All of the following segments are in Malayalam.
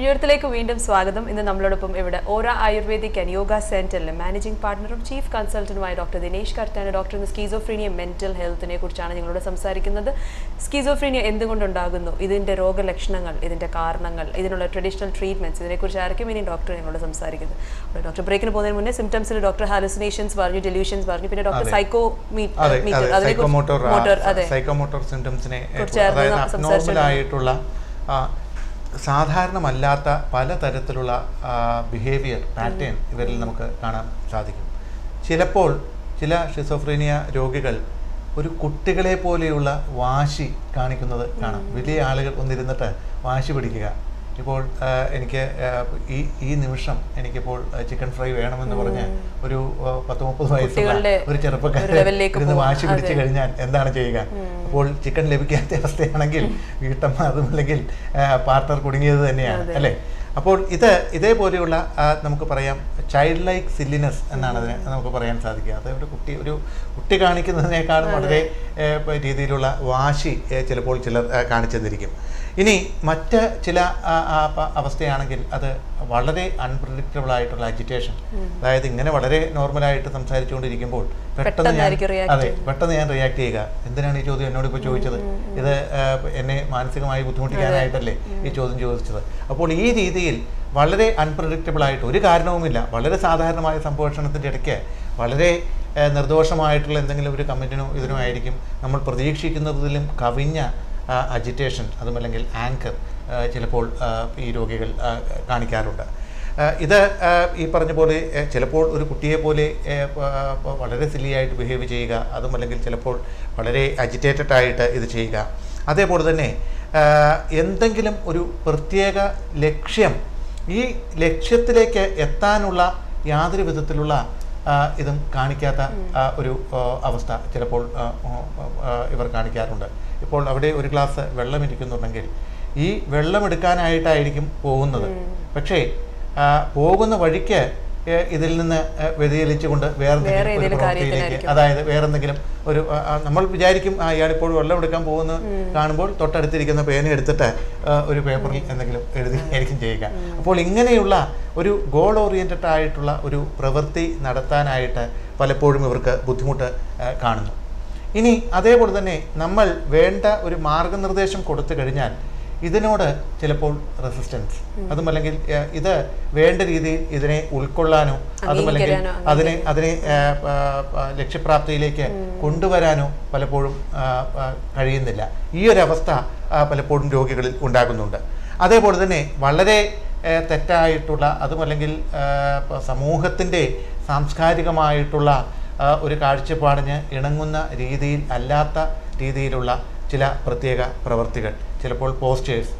യുവത്തിലേക്ക് വീണ്ടും സ്വാഗതം ഇന്ന് നമ്മളോടൊപ്പം ഇവിടെ ഓര ആയുർവേദിക് ആൻഡ് യോഗ സെന്ററിലെ മാനേജിംഗ് പാർട്ണറും ചീഫ് കൺസൾട്ടന്റുമായ ഡോക്ടർ ദിനേശ് കർത്താന ഡോക്ടർ ഇന്ന് സ്കീസോഫ്രീനിയ മെന്റൽ ഹെൽത്തിനെ കുറിച്ചാണ് നിങ്ങളോട് സംസാരിക്കുന്നത് സ്കീസോഫ്രീനിയ എന്തുകൊണ്ടുണ്ടാകുന്നു ഇതിന്റെ രോഗലക്ഷണങ്ങൾ ഇതിന്റെ കാരണങ്ങൾ ഇതിനുള്ള ട്രഡീഷണൽ ട്രീറ്റ്മെന്റ്സ് ഇതിനെക്കുറിച്ച് ആയിരിക്കും ഇനി ഡോക്ടർ ഞങ്ങളോട് സംസാരിക്കുന്നത് അപ്പോൾ ഡോക്ടർ ബ്രേക്കിന് പോകുന്നതിന് മുന്നേ സിംറ്റംസിൽ ഡോക്ടർ ഹാലുസിനേഷൻസ് പറഞ്ഞു ഡെല്യൂഷൻസ് പറഞ്ഞു പിന്നെ ഡോക്ടർ അതെ. സൈക്കോ അതെ അതെ സൈക്കോമോട്ടോർ മോട്ടോർ അതെ സൈക്കോമോട്ടോർ സിംറ്റംസിനെ കുറിച്ചായിരുന്നു അതായത് നാം അബ്നോർമൽ സംസാരിച്ചുകൊണ്ടിരുന്നത്. ആയിട്ടുള്ള ആ, സാധാരണമല്ലാത്ത പലതരത്തിലുള്ള ബിഹേവിയർ പാറ്റേൺ ഇവരിൽ നമുക്ക് കാണാൻ സാധിക്കും ചിലപ്പോൾ ചില ഷിസോഫ്രീനിയ രോഗികൾ ഒരു കുട്ടികളെ പോലെയുള്ള വാശി കാണിക്കുന്നത് കാണാം വലിയ ആളുകൾ ഒന്നിരുന്നിട്ട് വാശി പിടിക്കുക ഇപ്പോൾ ആ, എനിക്ക് ആ, ഈ ഈ നിമിഷം എനിക്കിപ്പോൾ ചിക്കൻ ഫ്രൈ വേണമെന്ന് പറഞ്ഞ് ഒരു ആ, പത്ത് മുപ്പത് വയസ്സുള്ള കുട്ടികളുടെ ഒരു ചെറുപ്പക്കാരൻ ഒരു ലെവലിലേക്ക് ഇരുന്ന് പോകും. വാശി പിടിച്ച് അതെ. കഴിഞ്ഞാൽ എന്താണ് ചെയ്യുക അപ്പോൾ ചിക്കൻ ലഭിക്കാത്ത അവസ്ഥയാണെങ്കിൽ വീട്ടമ്മ അതുമല്ലെങ്കിൽ പാർട്ണർ കുടുങ്ങിയത് തന്നെയാണ് അതെ. അല്ലേ അപ്പോൾ ഇത് ഇതേപോലെയുള്ള ആ, നമുക്ക് പറയാം ചൈൽഡ് ലൈക്ക് സില്ലിനെസ് എന്നാണ് അതിനെ നമുക്ക് പറയാൻ സാധിക്കുക അത് ഒരു കുട്ടി ഒരു കുട്ടി കാണിക്കുന്നതിനേക്കാളും വളരെ ഏ, പ- രീതിയിലുള്ള വാശി ഏ, ചിലപ്പോൾ ചിലർ ആ, കാണിച്ചെന്നിരിക്കും ഇനി മറ്റ് ചില ആ, ആ, പ- അവസ്ഥയാണെങ്കിൽ അത് വളരെ അൺപ്രഡിക്റ്റബിൾ ആയിട്ടുള്ള അജിറ്റേഷൻ അതായത് ഇങ്ങനെ വളരെ നോർമലായിട്ട് സംസാരിച്ചുകൊണ്ടിരിക്കുമ്പോൾ പെട്ടെന്ന് ഞാൻ പെട്ടെന്നായിരിക്കും react അതെ പെട്ടെന്ന് ഞാൻ റിയാക്ട് ചെയ്യുക എന്തിനാണ് ഈ ചോദ്യം എന്നോട് ഇപ്പോൾ ചോദിച്ചത് ഇത് ആ, എന്നെ മാനസികമായി ബുദ്ധിമുട്ടിക്കാനായിട്ടല്ലേ ഈ ചോദ്യം ചോദിച്ചത് അപ്പോൾ ഈ രീതിയിൽ വളരെ അൺപ്രഡിക്റ്റബിൾ ആയിട്ട് ഒരു കാരണവുമില്ല വളരെ സാധാരണമായ സംഭാഷണത്തിൻ്റെ ഇടയ്ക്ക് വളരെ ആ, നിർദോഷമായിട്ടുള്ള എന്തെങ്കിലും ഒരു കമൻറ്റിനോ ഇതിനോ ആയിരിക്കും നമ്മൾ പ്രതീക്ഷിക്കുന്നതിലും കവിഞ്ഞ അജിറ്റേഷൻ അതുമല്ലെങ്കിൽ ആങ്കർ ചിലപ്പോൾ ആ, ഈ രോഗികൾ ആ, കാണിക്കാറുണ്ട് ആ, ഇത് ആ, ഈ പറഞ്ഞ പോലെ ആ, ചിലപ്പോൾ ഒരു കുട്ടിയെ പോലെ ആ, പ- പ- വളരെ സില്ലിയായിട്ട് ബിഹേവ് ചെയ്യുക അതും അല്ലെങ്കിൽ ചിലപ്പോൾ വളരെ അജിറ്റേറ്റഡ് ആയിട്ട് ഇത് ചെയ്യുക അതേപോലെ തന്നെ ആ, എന്തെങ്കിലും ഒരു പ്രത്യേക ലക്ഷ്യം ഈ ലക്ഷ്യത്തിലേക്ക് എത്താനുള്ള യാതൊരു വിധത്തിലുള്ള ആ, ഇതും കാണിക്കാത്ത ആ, ഒരു ആ, അവസ്ഥ ചിലപ്പോൾ ആ, ആ, ഇവർ കാണിക്കാറുണ്ട് ഇപ്പോൾ അവിടെ ഒരു ഗ്ലാസ് വെള്ളം ഇരിക്കുന്നുണ്ടെങ്കിൽ ഈ വെള്ളം എടുക്കാനായിട്ടായിരിക്കും പോകുന്നത് പക്ഷേ ആ, പോകുന്ന വഴിക്ക് ഏ, ഇതിൽ നിന്ന് ഏ, വ്യതിചലിച്ചുകൊണ്ട് വേറെ എന്തെങ്കിലും ഒരു ഏതെങ്കിലും പ്രവൃത്തിയിലേക്ക് കാര്യത്തിനായിരിക്കും. അതായത് വേറെ എന്തെങ്കിലും ഒരു ആ, ആ, നമ്മൾ വിചാരിക്കും ആ ഇയാളിപ്പോൾ വെള്ളം എടുക്കാൻ പോകുന്നു കാണുമ്പോൾ തൊട്ടടുത്തിരിക്കുന്ന പേന എടുത്തിട്ട് ആ, ഒരു പേപ്പറിൽ എന്തെങ്കിലും എഴുതി ആയിരിക്കും ചെയ്യുക അപ്പോൾ ഇങ്ങനെയുള്ള ഒരു ഗോൾ ഓറിയൻറ്റഡ് ആയിട്ടുള്ള ഒരു പ്രവൃത്തി നടത്താനായിട്ട് പലപ്പോഴും ഇവർക്ക് ബുദ്ധിമുട്ട് ആ, കാണുന്നു ഇനി അതേപോലെ തന്നെ നമ്മൾ വേണ്ട ഒരു മാർഗനിർദ്ദേശം കൊടുത്തു കഴിഞ്ഞാൽ ഇതിനോട് ചിലപ്പോൾ റെസിസ്റ്റൻസ് അതുമല്ലെങ്കിൽ ഏഹ്, ഇത് വേണ്ട രീതിയിൽ ഇതിനെ ഉൾക്കൊള്ളാനോ അതുമല്ലെങ്കിൽ അംഗീകരിക്കാനോ, അതിനെ അതിനെ ഏഹ്, ആ, ആ, ലക്ഷ്യപ്രാപ്തിയിലേക്ക് കൊണ്ടുവരാനോ പലപ്പോഴും ആ, ആ, കഴിയുന്നില്ല ഈ ഒരു അവസ്ഥ ആ, പലപ്പോഴും രോഗികളിൽ ഉണ്ടാകുന്നുണ്ട് അതേപോലെ തന്നെ വളരെ ഏഹ്, തെറ്റായിട്ടുള്ള അതുമല്ലെങ്കിൽ സമൂഹത്തിൻ്റെ സാംസ്കാരികമായിട്ടുള്ള ആ, ഒരു കാഴ്ചപ്പാടിന് ഇണങ്ങുന്ന രീതിയിൽ അല്ലാത്ത രീതിയിലുള്ള ചില പ്രത്യേക പ്രവർത്തികൾ ചിലപ്പോൾ പോസ്റ്റേഴ്സ്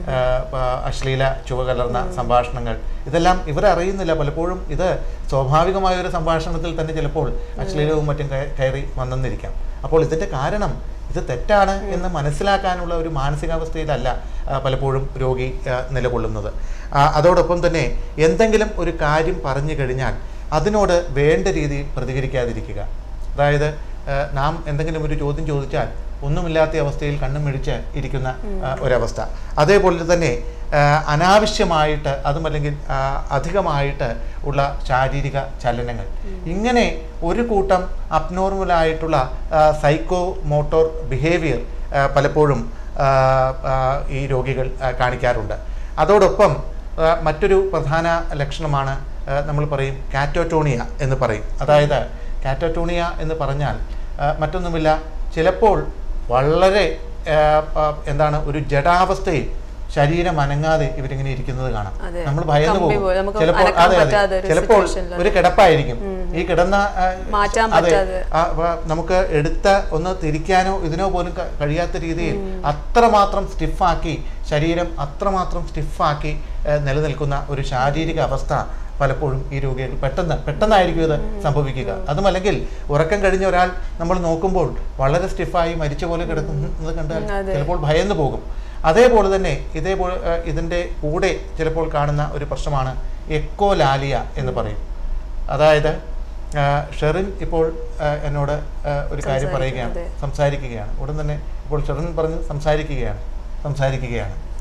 അശ്ലീല ചുവ കലർന്ന സംഭാഷണങ്ങൾ ഇതെല്ലാം ഇവർ അറിയുന്നില്ല പലപ്പോഴും ഇത് സ്വാഭാവികമായ ഒരു സംഭാഷണത്തിൽ തന്നെ ചിലപ്പോൾ അശ്ലീലവും മറ്റും കയ- കയറി വന്നെന്നിരിക്കാം അപ്പോൾ ഇതിൻ്റെ കാരണം ഇത് തെറ്റാണ് എന്ന് മനസ്സിലാക്കാനുള്ള ഒരു മാനസികാവസ്ഥയിലല്ല ആ, പലപ്പോഴും രോഗി ആ, നിലകൊള്ളുന്നത് ആ, അതോടൊപ്പം തന്നെ എന്തെങ്കിലും ഒരു കാര്യം പറഞ്ഞു കഴിഞ്ഞാൽ അതിനോട് വേണ്ട രീതിയിൽ പ്രതികരിക്കാതിരിക്കുക അതായത് ആ, നാം എന്തെങ്കിലും ഒരു ചോദ്യം ചോദിച്ചാൽ ഒന്നുമില്ലാത്ത അവസ്ഥയിൽ കണ്ണും മിഴിച്ച് ഇരിക്കുന്ന ആ, ഒരവസ്ഥ അതേപോലെ തന്നെ ആ, അനാവശ്യമായിട്ട് അതുമല്ലെങ്കിൽ ആ, അധികമായിട്ട് ഉള്ള ശാരീരിക ചലനങ്ങൾ ഇങ്ങനെ ഒരു കൂട്ടം അബ്നോർമലായിട്ടുള്ള സൈക്കോ മോട്ടോർ ബിഹേവിയർ പലപ്പോഴും ആ, ആ, ഈ രോഗികൾ ആ, കാണിക്കാറുണ്ട് അതോടൊപ്പം ആ, മറ്റൊരു പ്രധാന ലക്ഷണമാണ് ആ, നമ്മൾ പറയും കാറ്റോട്ടോണിയ എന്ന് പറയും അതായത് കാറ്റോട്ടോണിയ എന്ന് പറഞ്ഞാൽ ആ, മറ്റൊന്നുമില്ല ചിലപ്പോൾ വളരെ ആ, ആ, എന്താണ് ഒരു ജഡാവസ്ഥയിൽ ശരീരം അനങ്ങാതെ ഇവരിങ്ങനെ ഇരിക്കുന്നത് കാണാം അതെ. നമ്മൾ ഭയന്നു കമ്പി പോകും പോലെ നമുക്ക് ചിലപ്പോൾ അനക്കാൻ അതെ പറ്റാത്ത അതെ ഒരു ചിലപ്പോൾ situationലാണ്. ഒരു കിടപ്പായിരിക്കും ഈ കിടന്ന ആ, മാറ്റാൻ അതെ, പറ്റാതെ. ആ, വ- നമുക്ക് എടുത്ത ഒന്ന് തിരിക്കാനോ ഇതിനോ പോലും ക- കഴിയാത്ത രീതിയിൽ അത്രമാത്രം സ്റ്റിഫാക്കി ശരീരം അത്രമാത്രം സ്റ്റിഫാക്കി ഏഹ്, നിലനിൽക്കുന്ന ഒരു ശാരീരിക അവസ്ഥ പലപ്പോഴും ഈ രോഗികൾ പെട്ടെന്ന് പെട്ടെന്നായിരിക്കും ഇത് സംഭവിക്കുക അതുമല്ലെങ്കിൽ ഉറക്കം കഴിഞ്ഞ ഒരാൾ നമ്മൾ നോക്കുമ്പോൾ വളരെ സ്റ്റിഫായി മരിച്ച പോലെ കിടക്കുന്നത് കണ്ടാൽ അതെ. ചിലപ്പോൾ ഭയന്നു പോകും അതേപോലെ തന്നെ ഇതേപോലെ ഏഹ്, ഇതിൻ്റെ കൂടെ ചിലപ്പോൾ കാണുന്ന ഒരു പ്രശ്നമാണ് എക്കോലാലിയ എന്ന് പറയും അതായത് ആ, ഷെറിൻ ഇപ്പോൾ ആ, എന്നോട് ആ, ഒരു കാര്യം സംസാരിക്കും, പറയുകയാണ് അതെ. സംസാരിക്കുകയാണ് ഉടൻ തന്നെ ഇപ്പോൾ ഷെറിൻ പറഞ്ഞ് സംസാരിക്കുകയാണ് സംസാരിക്കുകയാണ്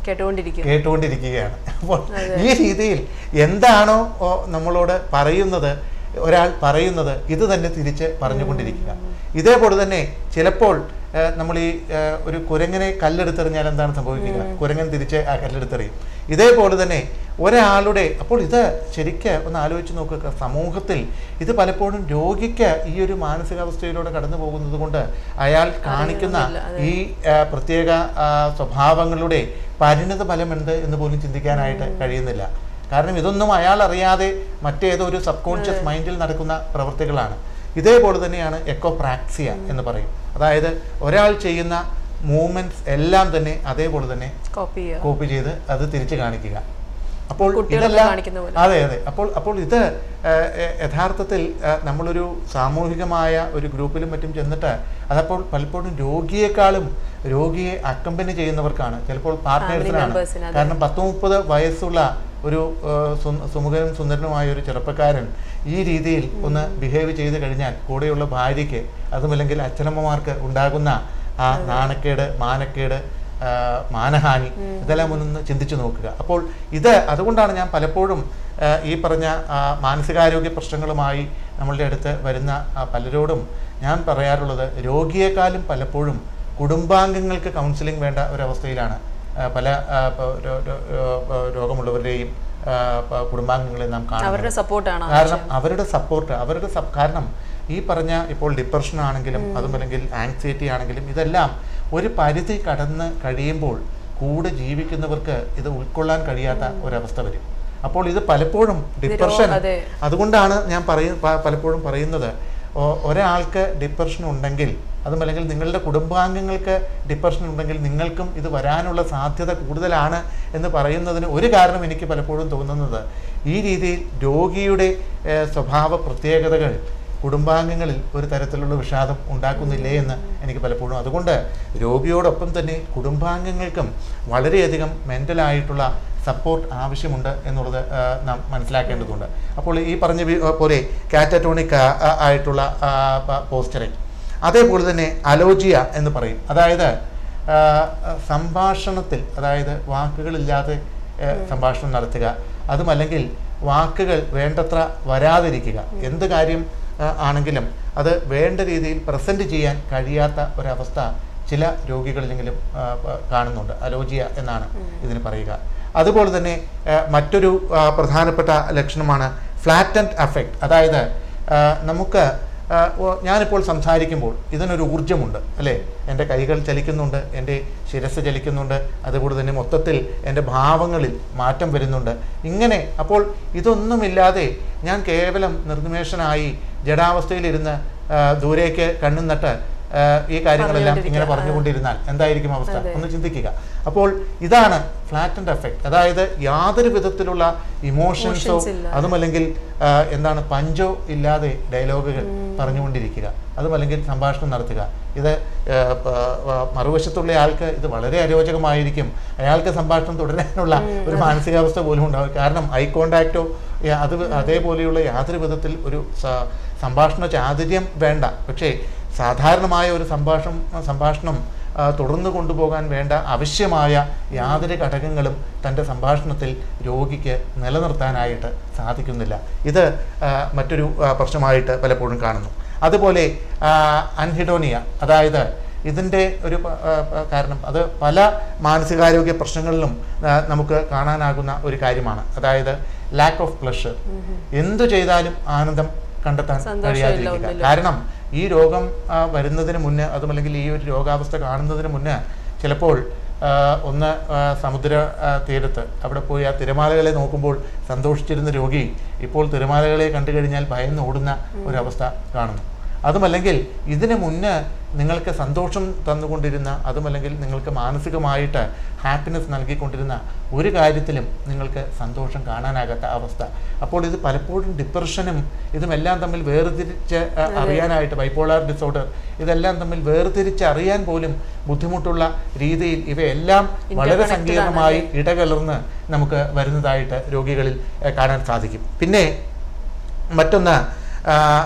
കേട്ടുകൊണ്ടിരിക്കും കേട്ടുകൊണ്ടിരിക്കുകയാണ് അപ്പോൾ ഈ രീതിയിൽ എന്താണോ ഓ, നമ്മളോട് പറയുന്നത് ഒരാൾ പറയുന്നത് ഇത് തന്നെ തിരിച്ച് പറഞ്ഞുകൊണ്ടിരിക്കുക ഇതേപോലെ തന്നെ ചിലപ്പോൾ ആ, നമ്മൾ ഈ ആ, ഒരു കുരങ്ങനെ കല്ലെടുത്തെറിഞ്ഞാൽ എന്താണ് സംഭവിക്കുക കുരങ്ങൻ തിരിച്ച് ആ കല്ലെടുത്തെറിയും ഇതേപോലെ തന്നെ ഒരാളുടെ അപ്പോൾ ഇത് ശരിക്ക് ഒന്ന് ആലോചിച്ച് നോക്കുക സമൂഹത്തിൽ ഇത് പലപ്പോഴും രോഗിക്ക് ഈ ഒരു മാനസികാവസ്ഥയിലൂടെ കടന്നു പോകുന്നത് കൊണ്ട് അയാൾ കാണിക്കുന്ന ഈ ആ, പ്രത്യേക ആ, സ്വഭാവങ്ങളുടെ പരിണിത ഫലമുണ്ട് എന്ന് പോലും ചിന്തിക്കാനായിട്ട് കഴിയുന്നില്ല കാരണം ഇതൊന്നും അയാൾ അറിയാതെ മറ്റേതോ ഒരു സബ് കോൺഷ്യസ് മൈൻഡിൽ നടക്കുന്ന പ്രവൃത്തികളാണ് ഇതേപോലെ തന്നെയാണ് എക്കോപ്രാക്സിയ എന്ന് പറയും അതായത് ഒരാൾ ചെയ്യുന്ന മൂവ്മെന്റ്സ് എല്ലാം തന്നെ അതേപോലെ തന്നെ കോപ്പി ചെയ്യുക കോപ്പി ചെയ്ത് അത് തിരിച്ചു കാണിക്കുക അപ്പോൾ കുട്ടികളൊക്കെ ഇതെല്ലാം കാണിക്കുന്ന പോലെ. അതെ അതെ അപ്പോൾ അപ്പോൾ ഇത് ആ, എ- യഥാർത്ഥത്തിൽ ആ, നമ്മളൊരു സാമൂഹികമായ ഒരു ഗ്രൂപ്പിലും മറ്റും ചെന്നിട്ട് അതപ്പോൾ പലപ്പോഴും രോഗിയെക്കാളും രോഗിയെ അക്കമ്പനി ചെയ്യുന്നവർക്കാണ് ചിലപ്പോൾ പാർട്ട്നേഴ്സിനാണ് members-ന്, അതെ. കാരണം പത്ത് മുപ്പത് വയസ്സുള്ള ഒരു ആ, സു- സുമുഖനും സുന്ദരനുമായ ഒരു ചെറുപ്പക്കാരൻ ഈ രീതിയിൽ ഒന്ന് ബിഹേവ് ചെയ്ത് കഴിഞ്ഞാൽ കൂടെയുള്ള ഭാര്യയ്ക്ക് അതുമല്ലെങ്കിൽ അച്ഛനമ്മമാർക്ക് ഉണ്ടാകുന്ന ആ നാണക്കേട് മാനക്കേട് ആ, മാനഹാനി ഇതെല്ലാം ഒന്നൊന്ന് ചിന്തിച്ചു നോക്കുക അപ്പോൾ ഇത് അതുകൊണ്ടാണ് ഞാൻ പലപ്പോഴും ആ, ഈ പറഞ്ഞ ആ, മാനസികാരോഗ്യ പ്രശ്നങ്ങളുമായി നമ്മളുടെ അടുത്ത് വരുന്ന ആ, പലരോടും ഞാൻ പറയാറുള്ളത് രോഗിയെക്കാളും പലപ്പോഴും കുടുംബാംഗങ്ങൾക്ക് കൗൺസിലിംഗ് വേണ്ട ഒരവസ്ഥയിലാണ് ആ, പല ആ, പ- രോ- രോ- രോ- രോഗമുള്ളവരുടെയും ആ, പ- കുടുംബാംഗങ്ങളെ നാം കാണുന്നത് അവരുടെ സപ്പോർട്ടാണ് കാരണം അവരുടെ സപ്പോർട്ട് അവരുടെ സപ് കാരണം ഈ പറഞ്ഞ ഇപ്പോൾ ഡിപ്രഷൻ ആണെങ്കിലും അതുമല്ലെങ്കിൽ ആങ്സൈറ്റി ആണെങ്കിലും ഇതെല്ലാം ഒരു പരിധി കടന്ന് കഴിയുമ്പോൾ കൂടെ ജീവിക്കുന്നവർക്ക് ഇത് ഉൾക്കൊള്ളാൻ കഴിയാത്ത ഒരവസ്ഥ വരും അപ്പോൾ ഇത് പലപ്പോഴും ഡിപ്രഷൻ അതെ. അതുകൊണ്ടാണ് ഞാൻ പറയ പ- പലപ്പോഴും പറയുന്നത് ഒ- ഒരാൾക്ക് ഡിപ്രഷൻ ഉണ്ടെങ്കിൽ അതുമല്ലെങ്കിൽ നിങ്ങളുടെ കുടുംബാംഗങ്ങൾക്ക് ഡിപ്രഷൻ ഉണ്ടെങ്കിൽ നിങ്ങൾക്കും ഇത് വരാനുള്ള സാധ്യത കൂടുതലാണ് എന്ന് പറയുന്നതിന് ഒരു കാരണം എനിക്ക് പലപ്പോഴും തോന്നുന്നത് ഈ രീതിയിൽ രോഗിയുടെ ഏഹ്, സ്വഭാവ പ്രത്യേകതകൾ കുടുംബാംഗങ്ങളിൽ ഒരു തരത്തിലുള്ള വിഷാദം ഉണ്ടാക്കുന്നില്ലേ എന്ന് എനിക്ക് പലപ്പോഴും അതുകൊണ്ട് രോഗിയോടൊപ്പം തന്നെ കുടുംബാംഗങ്ങൾക്കും വളരെയധികം മെൻ്റലായിട്ടുള്ള സപ്പോർട്ട് ആവശ്യമുണ്ട് എന്നുള്ളത് ആ, നാം മനസ്സിലാക്കേണ്ടതുണ്ട് അപ്പോൾ ഈ പറഞ്ഞ വി- പോലെ കാറ്ററ്റോണിക് ആയിട്ടുള്ള പോസ്റ്ററിങ് അതേപോലെ തന്നെ അലോജിയ എന്ന് പറയും അതായത് ആ, സംഭാഷണത്തിൽ അതായത് വാക്കുകളില്ലാതെ ഏ, സംഭാഷണം നടത്തുക അതുമല്ലെങ്കിൽ വാക്കുകൾ വേണ്ടത്ര വരാതിരിക്കുക എന്ത് കാര്യം ആ, ആണെങ്കിലും അത് വേണ്ട രീതിയിൽ പ്രസൻറ്റ് ചെയ്യാൻ കഴിയാത്ത ഒരവസ്ഥ ചില രോഗികളിലെങ്കിലും ആ, പ- കാണുന്നുണ്ട് അലോജിയ എന്നാണ് ഇതിന് പറയുക അതുപോലെ തന്നെ ആ, മറ്റൊരു ആ, പ്രധാനപ്പെട്ട ലക്ഷണമാണ് ഫ്ലാറ്റൻറ്റ് അഫക്റ്റ് അതായത് ആ, നമുക്ക് ആ, ഓ- ഞാനിപ്പോൾ സംസാരിക്കുമ്പോൾ ഇതിനൊരു ഊർജ്ജമുണ്ട് അല്ലേ എൻ്റെ കൈകൾ ചലിക്കുന്നുണ്ട് എൻ്റെ ശിരസ് ചലിക്കുന്നുണ്ട് അതുപോലെ തന്നെ മൊത്തത്തിൽ എൻ്റെ ഭാവങ്ങളിൽ മാറ്റം വരുന്നുണ്ട് ഇങ്ങനെ അപ്പോൾ ഇതൊന്നുമില്ലാതെ ഞാൻ കേവലം നിർനിമേഷനായി ജഡാവസ്ഥയിലിരുന്ന് ആ, ദൂരേക്ക് കണ്ണും നട്ട് ആ, ഈ കാര്യങ്ങളെല്ലാം ഇങ്ങനെ പറഞ്ഞുകൊണ്ടിരുന്നാൽ എന്തായിരിക്കും അവസ്ഥ ഒന്ന് ചിന്തിക്കുക അപ്പോൾ ഇതാണ് ഫ്ലാറ്റൻഡ് എഫക്റ്റ് അതായത് യാതൊരു വിധത്തിലുള്ള ഇമോഷൻസോ Emotions ഇല്ല. അതുമല്ലെങ്കിൽ ആ, എന്താണ് പഞ്ചോ ഇല്ലാതെ ഡയലോഗുകൾ പറഞ്ഞുകൊണ്ടിരിക്കുക അതുമല്ലെങ്കിൽ സംഭാഷണം നടത്തുക ഇത് ആ, പ- ആ, മറുവശത്തുള്ള ആൾക്ക് ഇത് വളരെ അരോചകമായിരിക്കും അയാൾക്ക് സംഭാഷണം തുടരാനുള്ള ഒരു മാനസികാവസ്ഥ പോലും ഉണ്ടാവും കാരണം ഐ കോണ്ടാക്റ്റോ അത് അതേപോലെയുള്ള യാതൊരു വിധത്തിൽ ഒരു സ- സംഭാഷണ ചാതുര്യം വേണ്ട പക്ഷേ സാധാരണമായ ഒരു സംഭാഷണം സംഭാഷണം ആ, തുടർന്ന് കൊണ്ടുപോകാൻ വേണ്ട ആവശ്യമായ യാതൊരു ഘടകങ്ങളും തൻ്റെ സംഭാഷണത്തിൽ രോഗിക്ക് നിലനിർത്താനായിട്ട് സാധിക്കുന്നില്ല ഇത് ആ, മറ്റൊരു ആ, പ്രശ്നമായിട്ട് പലപ്പോഴും കാണുന്നു അതുപോലെ ആ, അൻഹിഡോണിയ അതായത് ഇതിൻ്റെ ഒരു പ- ആ, പ- കാരണം അത് പല മാനസികാരോഗ്യ പ്രശ്നങ്ങളിലും ആ, നമുക്ക് കാണാനാകുന്ന ഒരു കാര്യമാണ് അതായത് ലാക്ക് ഓഫ് പ്ലഷർ എന്തു ചെയ്താലും ആനന്ദം കണ്ടെത്താൻ സന്തോഷമില്ല കഴിയാതിരിക്കുക ഒന്നിലും. കാരണം ഈ രോഗം ആ, വരുന്നതിന് മുന്നേ അതുമല്ലെങ്കിൽ ഈ ഒരു രോഗാവസ്ഥ കാണുന്നതിന് മുന്നേ ചിലപ്പോൾ ആ, ഒന്ന് ആ, സമുദ്ര ആ, തീരത്ത് അവിടെ പോയി ആ തിരമാലകളെ നോക്കുമ്പോൾ സന്തോഷിച്ചിരുന്ന രോഗി ഇപ്പോൾ തിരമാലകളെ കണ്ടു കഴിഞ്ഞാൽ ഭയന്ന് ഓടുന്ന ഒരവസ്ഥ കാണുന്നു അതുമല്ലെങ്കിൽ ഇതിന് മുന്നേ നിങ്ങൾക്ക് സന്തോഷം തന്നുകൊണ്ടിരുന്ന അതുമല്ലെങ്കിൽ നിങ്ങൾക്ക് മാനസികമായിട്ട് ഹാപ്പിനെസ് നൽകിക്കൊണ്ടിരുന്ന ഒരു കാര്യത്തിലും നിങ്ങൾക്ക് സന്തോഷം കാണാനാകാത്ത അവസ്ഥ അപ്പോൾ ഇത് പലപ്പോഴും ഡിപ്രഷനും ഇതുമെല്ലാം തമ്മിൽ വേർതിരിച്ച് അ, അറിയാനായിട്ട് ബൈപ്പോളാർ ഡിസോർഡർ ഇതെല്ലാം തമ്മിൽ വേർതിരിച്ച് അറിയാൻ പോലും ബുദ്ധിമുട്ടുള്ള രീതിയിൽ ഇവയെല്ലാം വളരെ Interconnected സങ്കീർണമായി ഇടകലർന്ന് നമുക്ക് വരുന്നതായിട്ട് രോഗികളിൽ എ, കാണാൻ സാധിക്കും പിന്നെ മറ്റൊന്ന്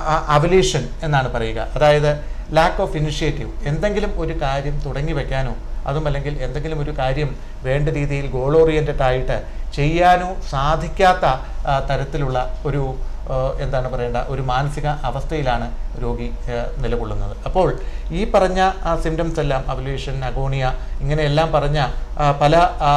അവലീഷൻ എന്നാണ് പറയുക അതായത് ലാക്ക് ഓഫ് ഇനിഷ്യേറ്റീവ് എന്തെങ്കിലും ഒരു കാര്യം തുടങ്ങി വെക്കാനോ അതും അല്ലെങ്കിൽ എന്തെങ്കിലും ഒരു കാര്യം വേണ്ട രീതിയിൽ ഗോൾ ഓറിയൻറ്റഡ് ആയിട്ട് ചെയ്യാനോ സാധിക്കാത്ത ആ, തരത്തിലുള്ള ഒരു ആ, എന്താണ് പറയേണ്ട ഒരു മാനസിക അവസ്ഥയിലാണ് രോഗി ആ, നിലകൊള്ളുന്നത് അപ്പോൾ ഈ പറഞ്ഞ സിംറ്റംസ് എല്ലാം അവല്യൂഷൻ അഗോണിയ ഇങ്ങനെയെല്ലാം പറഞ്ഞ ആ, പല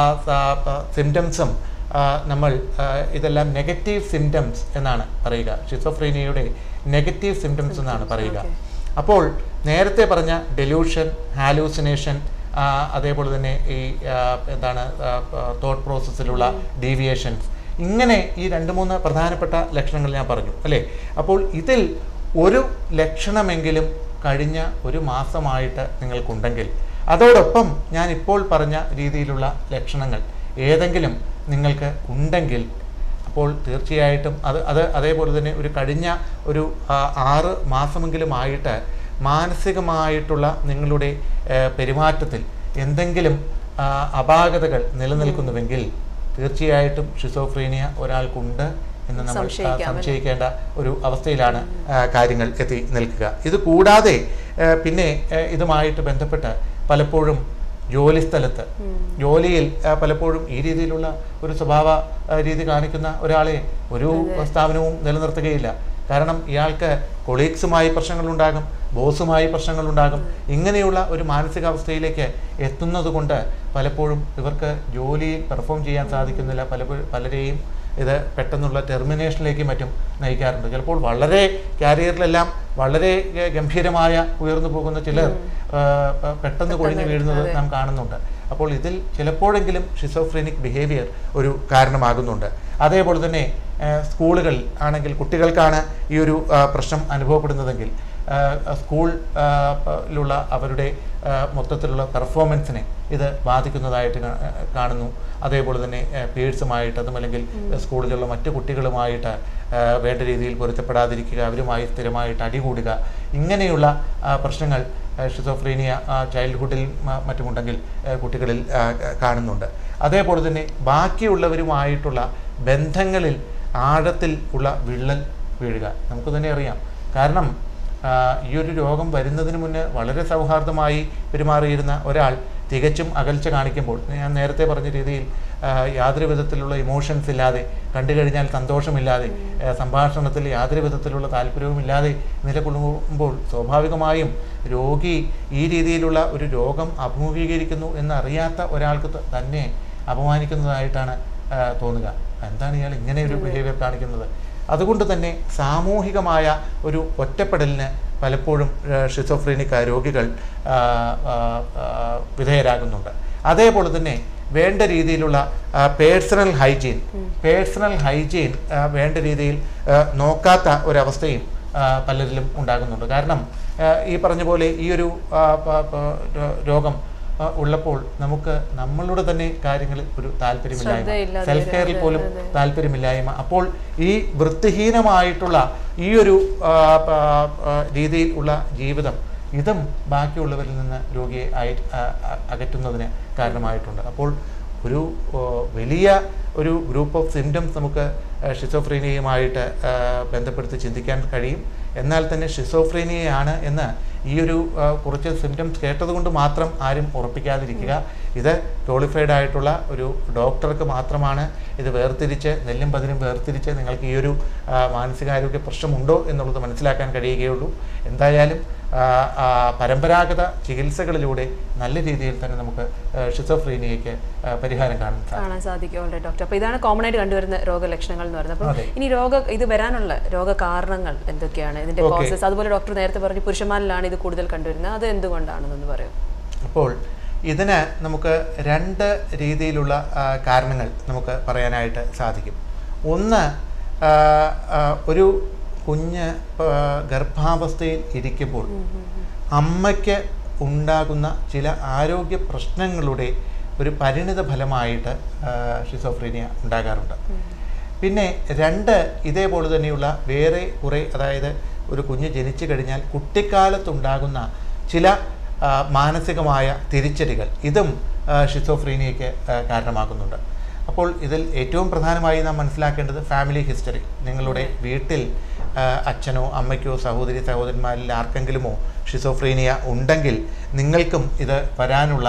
സിംറ്റംസും നമ്മൾ ആ, ഇതെല്ലാം നെഗറ്റീവ് സിംറ്റംസ് എന്നാണ് പറയുക ഷിസോഫ്രീനിയയുടെ നെഗറ്റീവ് സിംറ്റംസ് എന്നാണ് പറയുക അപ്പോൾ നേരത്തെ പറഞ്ഞ ഡെലൂഷൻ ഹാലൂസിനേഷൻ അതേപോലെ തന്നെ ഈ ആ, എന്താണ് തോട്ട് പ്രോസസ്സിലുള്ള ഡീവിയേഷൻസ് ഇങ്ങനെ ഈ രണ്ട് മൂന്ന് പ്രധാനപ്പെട്ട ലക്ഷണങ്ങൾ ഞാൻ പറഞ്ഞു അല്ലേ അപ്പോൾ ഇതിൽ ഒരു ലക്ഷണമെങ്കിലും കഴിഞ്ഞ ഒരു മാസമായിട്ട് നിങ്ങൾക്കുണ്ടെങ്കിൽ അതോടൊപ്പം ഞാൻ ഇപ്പോൾ പറഞ്ഞ രീതിയിലുള്ള ലക്ഷണങ്ങൾ ഏതെങ്കിലും നിങ്ങൾക്ക് ഉണ്ടെങ്കിൽ അപ്പോൾ തീർച്ചയായിട്ടും അത് അത് അതേപോലെ തന്നെ ഒരു കഴിഞ്ഞ ഒരു ആ, ആറ് മാസമെങ്കിലും ആയിട്ട് മാനസികമായിട്ടുള്ള നിങ്ങളുടെ ആ, പെരുമാറ്റത്തിൽ എന്തെങ്കിലും ആ, അപാകതകൾ നിലനിൽക്കുന്നുവെങ്കിൽ തീർച്ചയായിട്ടും ഷിസോഫ്രീനിയ ഒരാൾക്കുണ്ട് എന്ന് നമ്മൾ ആ, സംശയിക്കാം, അല്ലേ? സംശയിക്കേണ്ട ഒരു അവസ്ഥയിലാണ് ആ, കാര്യങ്ങൾ എത്തി നിൽക്കുക ഇത് കൂടാതെ ആ, പിന്നെ ആ, ഇതുമായിട്ട് ബന്ധപ്പെട്ട് പലപ്പോഴും ജോലി സ്ഥലത്ത് ജോലിയിൽ ആ, പലപ്പോഴും ഈ രീതിയിലുള്ള ഒരു സ്വഭാവ ആ, രീതി കാണിക്കുന്ന ഒരാളെ ഒരു സ്ഥാപനവും നിലനിർത്തുകയില്ല കാരണം ഇയാൾക്ക് കൊളീഗ്സുമായി പ്രശ്നങ്ങളുണ്ടാകും ബോസുമായി പ്രശ്നങ്ങളുണ്ടാകും ഇങ്ങനെയുള്ള ഒരു മാനസികാവസ്ഥയിലേക്ക് എത്തുന്നത് കൊണ്ട് പലപ്പോഴും ഇവർക്ക് ജോലിയിൽ പെർഫോം ചെയ്യാൻ സാധിക്കുന്നില്ല പലപ്പോഴും പലരെയും ഇത് പെട്ടെന്നുള്ള ടെർമിനേഷനിലേക്ക് മറ്റും നയിക്കാറുണ്ട് ചിലപ്പോൾ വളരെ കാരിയറിലെല്ലാം വളരെ ഗ- ഗംഭീരമായ ഉയർന്നു പോകുന്ന ചിലർ ആ, പ- പെട്ടെന്ന് കൊഴിഞ്ഞു വീഴുന്നത് നാം കാണുന്നുണ്ട് അപ്പോൾ ഇതിൽ ചിലപ്പോഴെങ്കിലും ഷിസോഫ്രീനിക് ബിഹേവിയർ ഒരു കാരണമാകുന്നുണ്ട് അതേപോലെ തന്നെ ആ, സ്കൂളുകളിൽ ആണെങ്കിൽ കുട്ടികൾക്കാണ് ഈ ഒരു ആ, പ്രശ്നം അനുഭവപ്പെടുന്നതെങ്കിൽ ആ, സ്കൂൾ ആ, പ- ലുള്ള അവരുടെ ആ, മൊത്തത്തിലുള്ള പെർഫോമൻസിനെ ഇത് ബാധിക്കുന്നതായിട്ട് കാ- കാണുന്നു അതേപോലെ തന്നെ പേഴ്സുമായിട്ട് അതും അല്ലെങ്കിൽ സ്കൂളിലുള്ള മറ്റു കുട്ടികളുമായിട്ട് ആ, വേണ്ട രീതിയിൽ പൊരുത്തപ്പെടാതിരിക്കുക അവരുമായി സ്ഥിരമായിട്ട് അടികൂടുക ഇങ്ങനെയുള്ള ആ, പ്രശ്നങ്ങൾ ഷിസോഫ്രീനിയ ചൈൽഡ്ഹുഡിൽ മറ്റുമുണ്ടെങ്കിൽ ആ, കുട്ടികളിൽ ആ, കാണുന്നുണ്ട് അതേപോലെ തന്നെ ബാക്കിയുള്ളവരുമായിട്ടുള്ള ബന്ധങ്ങളിൽ ആഴത്തിൽ ഉള്ള വിള്ളൽ വീഴുക നമുക്ക് തന്നെ അറിയാം കാരണം ആ, ഈ ഒരു രോഗം വരുന്നതിന് മുന്നേ വളരെ സൗഹാർദ്ദമായി പെരുമാറിയിരുന്ന ഒരാൾ തികച്ചും അകൽച്ച കാണിക്കുമ്പോൾ ഞാൻ നേരത്തെ പറഞ്ഞ രീതിയിൽ ആ, യാതൊരു വിധത്തിലുള്ള ഇമോഷൻസ് ഇല്ലാതെ കണ്ടു കഴിഞ്ഞാൽ സന്തോഷമില്ലാതെ ആ, സംഭാഷണത്തിൽ യാതൊരു വിധത്തിലുള്ള താല്പര്യവുമില്ലാതെ നിലകൊള്ളുമ്പോൾ സ്വാഭാവികമായും രോഗി ഈ രീതിയിലുള്ള ഒരു രോഗം അഭിമുഖീകരിക്കുന്നു എന്നറിയാത്ത ഒരാൾക്ക് ത- തന്നെ അപമാനിക്കുന്നതായിട്ടാണ് ആ, തോന്നുക എന്താണ് ഇയാൾ ഇങ്ങനെ ഒരു ബിഹേവിയർ കാണിക്കുന്നത് അതുകൊണ്ട് തന്നെ സാമൂഹികമായ ഒരു ഒറ്റപ്പെടലിന് പലപ്പോഴും ഷിസോഫ്രീനിക് രോഗികൾ ആ, ആ, ആ, വിധേയരാകുന്നുണ്ട് അതേപോലെ തന്നെ വേണ്ട രീതിയിലുള്ള പേഴ്സണൽ ഹൈജീൻ പേഴ്സണൽ ഹൈജീൻ വേണ്ട രീതിയിൽ ആ, നോക്കാത്ത ഒരവസ്ഥയും ആ, പലരിലും ഉണ്ടാകുന്നുണ്ട് കാരണം ആ, ഈ പറഞ്ഞ പോലെ ഈ ഒരു ആ, പ- പ- രോ- രോഗം ആ, ഉള്ളപ്പോൾ നമുക്ക് നമ്മളുടെ തന്നെ കാര്യങ്ങളിൽ ഒരു താല്പര്യമില്ലായ്മ ശ്രദ്ധയില്ലാതെ സെൽഫ് കെയറിൽ വരിക, പോലും അതെ, അതെ. താല്പര്യമില്ലായ്മ അപ്പോൾ ഈ വൃത്തിഹീനമായിട്ടുള്ള ഈ ഒരു ആ, പ- ആ, രീതിയിൽ ഉള്ള ജീവിതം ഇതും ബാക്കിയുള്ളവരിൽ നിന്ന് രോഗിയെ അയ ആ- ആ- അകറ്റുന്നതിന് കാരണമായിട്ടുണ്ട് അപ്പോൾ ഒരു ഓ, വലിയ ഒരു ഗ്രൂപ്പ് ഓഫ് സിംറ്റംസ് നമുക്ക് ഷിസോഫ്രീനിയയുമായിട്ട് ബന്ധപ്പെടുത്തി ചിന്തിക്കാൻ കഴിയും എന്നാൽ തന്നെ ഷിസോഫ്രീനിയയാണ് എന്ന് ഈ ഒരു ആ, കുറച്ച് സിംറ്റംസ് കേട്ടതുകൊണ്ട് മാത്രം ആരും ഉറപ്പിക്കാതിരിക്കുക ഇത് ക്വാളിഫൈഡ് ആയിട്ടുള്ള ഒരു ഡോക്ടർക്ക് മാത്രമാണ് ഇത് വേർതിരിച്ച് നെല്ലും പതിനും വേർതിരിച്ച് നിങ്ങൾക്ക് ഈ ഒരു ആ, മാനസികാരോഗ്യ പ്രശ്നമുണ്ടോ എന്നുള്ളത് മനസ്സിലാക്കാൻ കഴിയുകയുള്ളൂ എന്തായാലും ആ, ആ, പരമ്പരാഗത ചികിത്സകളിലൂടെ നല്ല രീതിയിൽ തന്നെ നമുക്ക് ഷിസോഫ്രീനിയയ്ക്ക് ആ, പരിഹാരം കാണാൻ സാധിക്കും കാണാൻ സാധിക്കും ഓൾറെഡി ഡോക്ടർ അപ്പോൾ ഇതാണ് കോമൺ ആയിട്ട് കണ്ടുവരുന്ന രോഗലക്ഷണങ്ങൾ എന്ന് പറയുന്നത് അതെ. അപ്പോൾ ഇനി രോഗ ഇത് വരാനുള്ള രോഗകാരണങ്ങൾ എന്തൊക്കെയാണ് ഇതിന്റെ Okay. കോസസ് അതുപോലെ ഡോക്ടർ നേരത്തെ പറഞ്ഞു പുരുഷന്മാരിലാണ് ഇത് കൂടുതൽ കണ്ടുവരുന്നത് അത് എന്തുകൊണ്ടാണെന്നൊന്ന് പറയും അപ്പോൾ ഇതിന് നമുക്ക് രണ്ട് രീതിയിലുള്ള ആ, കാരണങ്ങൾ നമുക്ക് പറയാനായിട്ട് സാധിക്കും ഒന്ന് ആ, ആ, ഒരു കുഞ്ഞ് ആ, ഗർഭാവസ്ഥയിൽ ഇരിക്കുമ്പോൾ അമ്മയ്ക്ക് ഉണ്ടാകുന്ന ചില ആരോഗ്യ പ്രശ്നങ്ങളുടെ ഒരു പരിണിത ഫലമായിട്ട് ആ, ഷിസോഫ്രീനിയ ഉണ്ടാകാറുണ്ട് പിന്നെ രണ്ട് ഇതേപോലെ തന്നെയുള്ള വേറെ കുറേ അതായത് ഒരു കുഞ്ഞ് ജനിച്ചു കഴിഞ്ഞാൽ കുട്ടിക്കാലത്തുണ്ടാകുന്ന ചില ആ, മാനസികമായ തിരിച്ചടികൾ ഇതും ആ, ഷിസോഫ്രീനിയയ്ക്ക് ആ, കാരണമാകുന്നുണ്ട് അപ്പോൾ ഇതിൽ ഏറ്റവും പ്രധാനമായി നാം മനസ്സിലാക്കേണ്ടത് ഫാമിലി ഹിസ്റ്ററി നിങ്ങളുടെ വീട്ടിൽ ആ, അച്ഛനോ അമ്മയ്ക്കോ സഹോദരി സഹോദരന്മാരിൽ ആർക്കെങ്കിലുമോ ഷിസോഫ്രീനിയ ഉണ്ടെങ്കിൽ നിങ്ങൾക്കും ഇത് വരാനുള്ള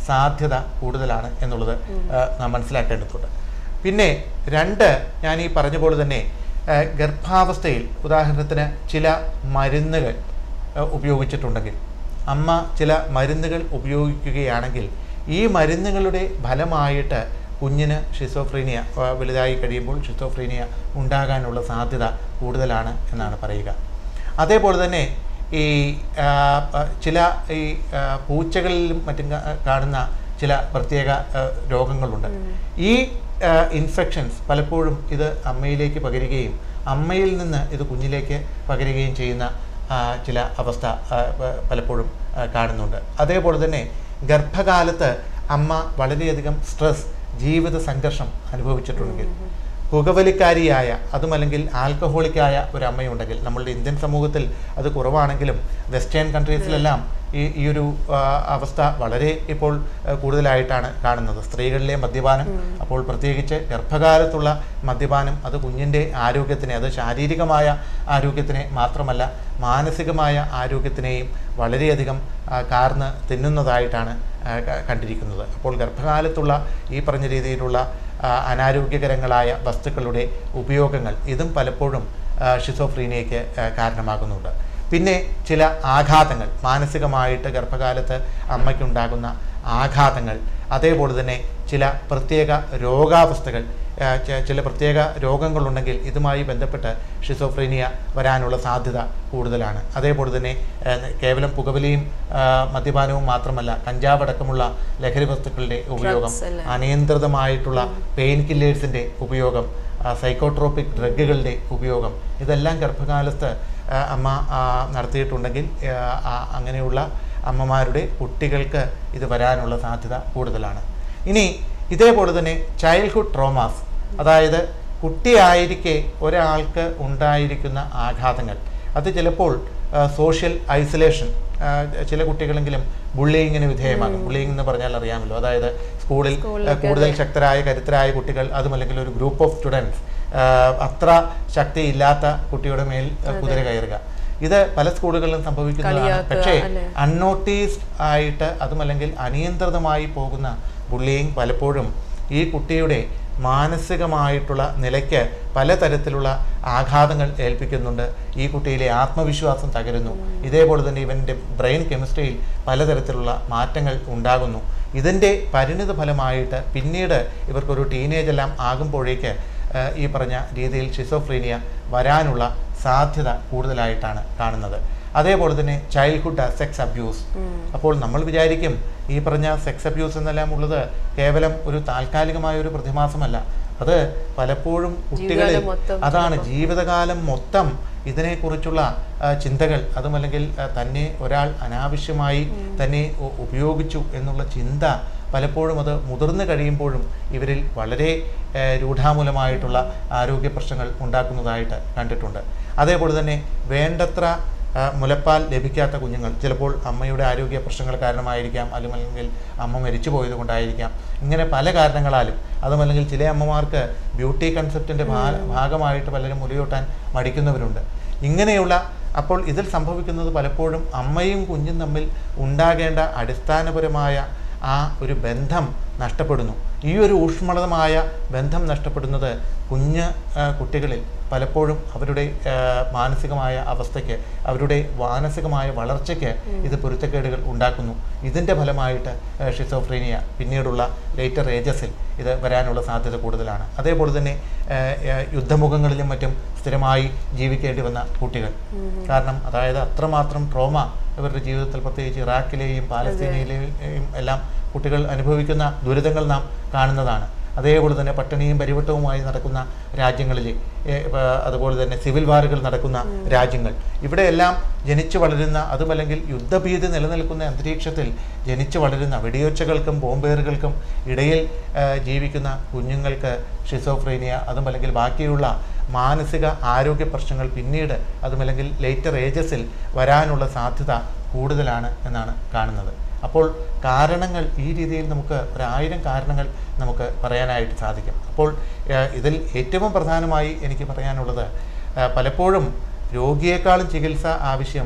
സാധ്യത കൂടുതലാണ് എന്നുള്ളത് ആ, നാം മനസ്സിലാക്കേണ്ടതുണ്ട് പിന്നെ രണ്ട് ഞാൻ ഈ പറഞ്ഞ പോലെ തന്നെ ആ, ഗർഭാവസ്ഥയിൽ ഉദാഹരണത്തിന് ചില മരുന്നുകൾ ആ, ഉപയോഗിച്ചിട്ടുണ്ടെങ്കിൽ അമ്മ ചില മരുന്നുകൾ ഉപയോഗിക്കുകയാണെങ്കിൽ ഈ മരുന്നുകളുടെ ഫലമായിട്ട് കുഞ്ഞിന് ഷിസോഫ്രീനിയ ആ, വലുതായി കഴിയുമ്പോൾ ഷിസോഫ്രീനിയ ഉണ്ടാകാനുള്ള സാധ്യത കൂടുതലാണ് എന്നാണ് പറയുക അതേപോലെ തന്നെ ഈ ആ, ആ, ചില ഈ ആ, പൂച്ചകളിലും മറ്റും കാ- കാണുന്ന ചില പ്രത്യേക ആ, രോഗങ്ങളുണ്ട് ഈ ഇൻഫെക്ഷൻസ് പലപ്പോഴും ഇത് അമ്മയിലേക്ക് പകരുകയും അമ്മയിൽ നിന്ന് ഇത് കുഞ്ഞിലേക്ക് പകരുകയും ചെയ്യുന്ന ആ, ചില അവസ്ഥ ആ, പ- പലപ്പോഴും ആ, കാണുന്നുണ്ട് അതേപോലെ തന്നെ ഗർഭകാലത്ത് അമ്മ വളരെയധികം സ്ട്രെസ് ജീവിത സംഘർഷം അനുഭവിച്ചിട്ടുണ്ടെങ്കിൽ പുകവലിക്കാരിയായ അതുമല്ലെങ്കിൽ ആൽക്കഹോളിക്കായ ഒരു അമ്മയുണ്ടെങ്കിൽ നമ്മളുടെ ഇന്ത്യൻ സമൂഹത്തിൽ അത് കുറവാണെങ്കിലും വെസ്റ്റേൺ കൺട്രീസിലെല്ലാം ഈ ഈ ഒരു ആ, അവസ്ഥ വളരെ ഇപ്പോൾ ആ, കൂടുതലായിട്ടാണ് കാണുന്നത് സ്ത്രീകളിലെ മദ്യപാനം അപ്പോൾ പ്രത്യേകിച്ച് ഗർഭകാലത്തുള്ള മദ്യപാനം അത് കുഞ്ഞിൻ്റെ ആരോഗ്യത്തിനെ അത് ശാരീരികമായ ആരോഗ്യത്തിനെ മാത്രമല്ല മാനസികമായ ആരോഗ്യത്തിനെയും വളരെയധികം ആ, കാർന്ന് തിന്നുന്നതായിട്ടാണ് ആ, ക- കണ്ടിരിക്കുന്നത് അപ്പോൾ ഗർഭകാലത്തുള്ള ഈ പറഞ്ഞ രീതിയിലുള്ള ആ, അനാരോഗ്യകരങ്ങളായ വസ്തുക്കളുടെ ഉപയോഗങ്ങൾ ഇതും പലപ്പോഴും ആ, ഷിസോഫ്രീനിയയ്ക്ക് ആ, കാരണമാകുന്നുണ്ട് പിന്നെ ചില ആഘാതങ്ങൾ മാനസികമായിട്ട് ഗർഭകാലത്ത് അമ്മയ്ക്കുണ്ടാകുന്ന ആഘാതങ്ങൾ അതേപോലെ തന്നെ ചില പ്രത്യേക രോഗാവസ്ഥകൾ ആ, ച- ചില പ്രത്യേക രോഗങ്ങളുണ്ടെങ്കിൽ ഇതുമായി ബന്ധപ്പെട്ട് ഷിസോഫ്രീനിയ വരാനുള്ള സാധ്യത കൂടുതലാണ് അതേപോലെ തന്നെ ആ, കേവലം പുകവലിയും ആ, മദ്യപാനവും മാത്രമല്ല കഞ്ചാവ് അടക്കമുള്ള ലഹരി വസ്തുക്കളുടെ ഉപയോഗം Drugs അല്ലേ? അനിയന്ത്രിതമായിട്ടുള്ള പെയിൻ കില്ലേഴ്സിൻ്റെ ഉപയോഗം സൈക്കോട്രോപിക് ഡ്രഗുകളുടെ ഉപയോഗം ഇതെല്ലാം ഗർഭകാലത്ത് ആ, അമ്മ ആ, നടത്തിയിട്ടുണ്ടെങ്കിൽ ആ, ആ, അങ്ങനെയുള്ള അമ്മമാരുടെ കുട്ടികൾക്ക് ഇത് വരാനുള്ള സാധ്യത കൂടുതലാണ് ഇനി ഇതേപോലെ തന്നെ ചൈൽഡ്ഹുഡ് ട്രോമാസ് അതായത് കുട്ടിയായിരിക്കെ ഒരാൾക്ക് ഉണ്ടായിരിക്കുന്ന ആഘാതങ്ങൾ അത് ചിലപ്പോൾ സോഷ്യൽ ഐസൊലേഷൻ ചില കുട്ടികളെങ്കിലും ബുള്ളിങ്ങിന് വിധേയമാകും ബുള്ളിങ് എന്ന് പറഞ്ഞാൽ അറിയാമല്ലോ അതായത് സ്കൂളിൽ ആ, സ്കൂളിലൊക്കെ കൂടുതൽ ശക്തരായ കരുത്തരായ കുട്ടികൾ അതുമല്ലെങ്കിൽ ഒരു ഗ്രൂപ്പ് ഓഫ് സ്റ്റുഡൻസ് അത്ര ശക്തിയില്ലാത്ത കുട്ടിയുടെ മേൽ ആ, കുതിര കയറുക ഇത് പല സ്കൂളുകളിലും സംഭവിക്കുന്നതാണ് കളിയാക്കുക, പക്ഷേ അല്ലേ? അൺനോട്ടീസ്ഡ് ആയിട്ട് അതുമല്ലെങ്കിൽ അനിയന്ത്രിതമായി പോകുന്ന ബുള്ളിയിങ് പലപ്പോഴും ഈ കുട്ടിയുടെ മാനസികമായിട്ടുള്ള നിലയ്ക്ക് പലതരത്തിലുള്ള ആഘാതങ്ങൾ ഏൽപ്പിക്കുന്നുണ്ട് ഈ കുട്ടിയിലെ ആത്മവിശ്വാസം തകരുന്നു ഇതേപോലെ തന്നെ ഇവൻ്റെ ബ്രെയിൻ കെമിസ്ട്രിയിൽ പലതരത്തിലുള്ള മാറ്റങ്ങൾ ഉണ്ടാകുന്നു ഇതിൻ്റെ പരിണിത ഫലമായിട്ട് പിന്നീട് ഇവർക്കൊരു ടീനേജ് എല്ലാം ആകുമ്പോഴേക്ക് ആ, ഈ പറഞ്ഞ രീതിയിൽ ഷിസോഫ്രീനിയ വരാനുള്ള സാധ്യത കൂടുതലായിട്ടാണ് കാണുന്നത് അതേപോലെ തന്നെ ചൈൽഡ്ഹുഡ് സെക്സ് അബ്യൂസ് അപ്പോൾ നമ്മൾ വിചാരിക്കും ഈ പറഞ്ഞ സെക്സ് അബ്യൂസ് എന്നെല്ലാം ഉള്ളത് കേവലം ഒരു താൽക്കാലികമായ ഒരു പ്രതിമാസമല്ല അത് പലപ്പോഴും കുട്ടികളിൽ ജീവിതകാലം മൊത്തം അതാണ് ജീവിതകാലം മൊത്തം ഇതിനെക്കുറിച്ചുള്ള ആ, ചിന്തകൾ അതുമല്ലെങ്കിൽ ആ, തന്നെ ഒരാൾ അനാവശ്യമായി തന്നെ ഉ- ഉപയോഗിച്ചു എന്നുള്ള ചിന്ത പലപ്പോഴും അത് മുതിർന്നു കഴിയുമ്പോഴും ഇവരിൽ വളരെ ആ, രൂഢാമൂലമായിട്ടുള്ള ആരോഗ്യ പ്രശ്നങ്ങൾ ഉണ്ടാക്കുന്നതായിട്ട് കണ്ടിട്ടുണ്ട് അതേപോലെ തന്നെ വേണ്ടത്ര ആ, മുലപ്പാൽ ലഭിക്കാത്ത കുഞ്ഞുങ്ങൾ ചിലപ്പോൾ അമ്മയുടെ ആരോഗ്യ പ്രശ്നങ്ങൾ കാരണമായിരിക്കാം അതുമല്ലെങ്കിൽ അമ്മ മരിച്ചു പോയത് കൊണ്ടായിരിക്കാം ഇങ്ങനെ പല കാരണങ്ങളാലും അതുമല്ലെങ്കിൽ ചില അമ്മമാർക്ക് ബ്യൂട്ടി കൺസെപ്റ്റിൻ്റെ ഭാഗമായിട്ട് പലരും മുലയൂട്ടാൻ മടിക്കുന്നവരുണ്ട് ഇങ്ങനെയുള്ള അപ്പോൾ ഇതിൽ സംഭവിക്കുന്നത് പലപ്പോഴും അമ്മയും കുഞ്ഞും തമ്മിൽ ഉണ്ടാകേണ്ട അടിസ്ഥാനപരമായ ആ ഒരു ബന്ധം നഷ്ടപ്പെടുന്നു ഈ ഒരു ഊഷ്മളമായ ബന്ധം നഷ്ടപ്പെടുന്നത് കുഞ്ഞ് ആ, കുട്ടികളിൽ പലപ്പോഴും അവരുടെ ആ, മാനസികമായ അവസ്ഥയ്ക്ക് അവരുടെ മാനസികമായ വളർച്ചയ്ക്ക് ഇത് പൊരുത്തക്കേടുകൾ ഉണ്ടാക്കുന്നു ഇതിൻ്റെ ഫലമായിട്ട് ആ, ഷിസോഫ്രീനിയ പിന്നീടുള്ള ലേറ്റർ ഏജസിൽ ഇത് വരാനുള്ള സാധ്യത കൂടുതലാണ് അതേപോലെ തന്നെ ആ, ആ, യുദ്ധമുഖങ്ങളിലും മറ്റും സ്ഥിരമായി ജീവിക്കേണ്ടി വന്ന കുട്ടികൾ കാരണം അതായത് അത്രമാത്രം ട്രോമ ഇവരുടെ ജീവിതത്തിൽ പ്രത്യേകിച്ച് ഇറാഖിലെയും പാലസ്തീനയിലെയും എല്ലാം കുട്ടികൾ അനുഭവിക്കുന്ന ദുരിതങ്ങൾ നാം കാണുന്നതാണ് അതേപോലെ തന്നെ പട്ടിണിയും പരിവട്ടവുമായി നടക്കുന്ന രാജ്യങ്ങളിൽ ഏ, ആ, അതുപോലെ തന്നെ സിവിൽ വാറുകൾ നടക്കുന്ന രാജ്യങ്ങൾ ഇവിടെയെല്ലാം ജനിച്ചു വളരുന്ന അതുമല്ലെങ്കിൽ യുദ്ധഭീതി നിലനിൽക്കുന്ന അന്തരീക്ഷത്തിൽ ജനിച്ചു വളരുന്ന വെടിയൊച്ചകൾക്കും ബോംബേറുകൾക്കും ഇടയിൽ ആ, ജീവിക്കുന്ന കുഞ്ഞുങ്ങൾക്ക് ഷിസോഫ്രീനിയ അതുമല്ലെങ്കിൽ ബാക്കിയുള്ള മാനസിക ആരോഗ്യ പ്രശ്നങ്ങൾ പിന്നീട് അതുമല്ലെങ്കിൽ ലേറ്റർ ഏജസിൽ വരാനുള്ള സാധ്യത കൂടുതലാണ് എന്നാണ് കാണുന്നത് അപ്പോൾ കാരണങ്ങൾ ഈ രീതിയിൽ നമുക്ക് ഒരായിരം കാരണങ്ങൾ നമുക്ക് പറയാനായിട്ട് സാധിക്കും അപ്പോൾ ഏഹ്, ഇതിൽ ഏറ്റവും പ്രധാനമായി എനിക്ക് പറയാനുള്ളത് ഏഹ്, പലപ്പോഴും രോഗിയെക്കാളും ചികിത്സ ആവശ്യം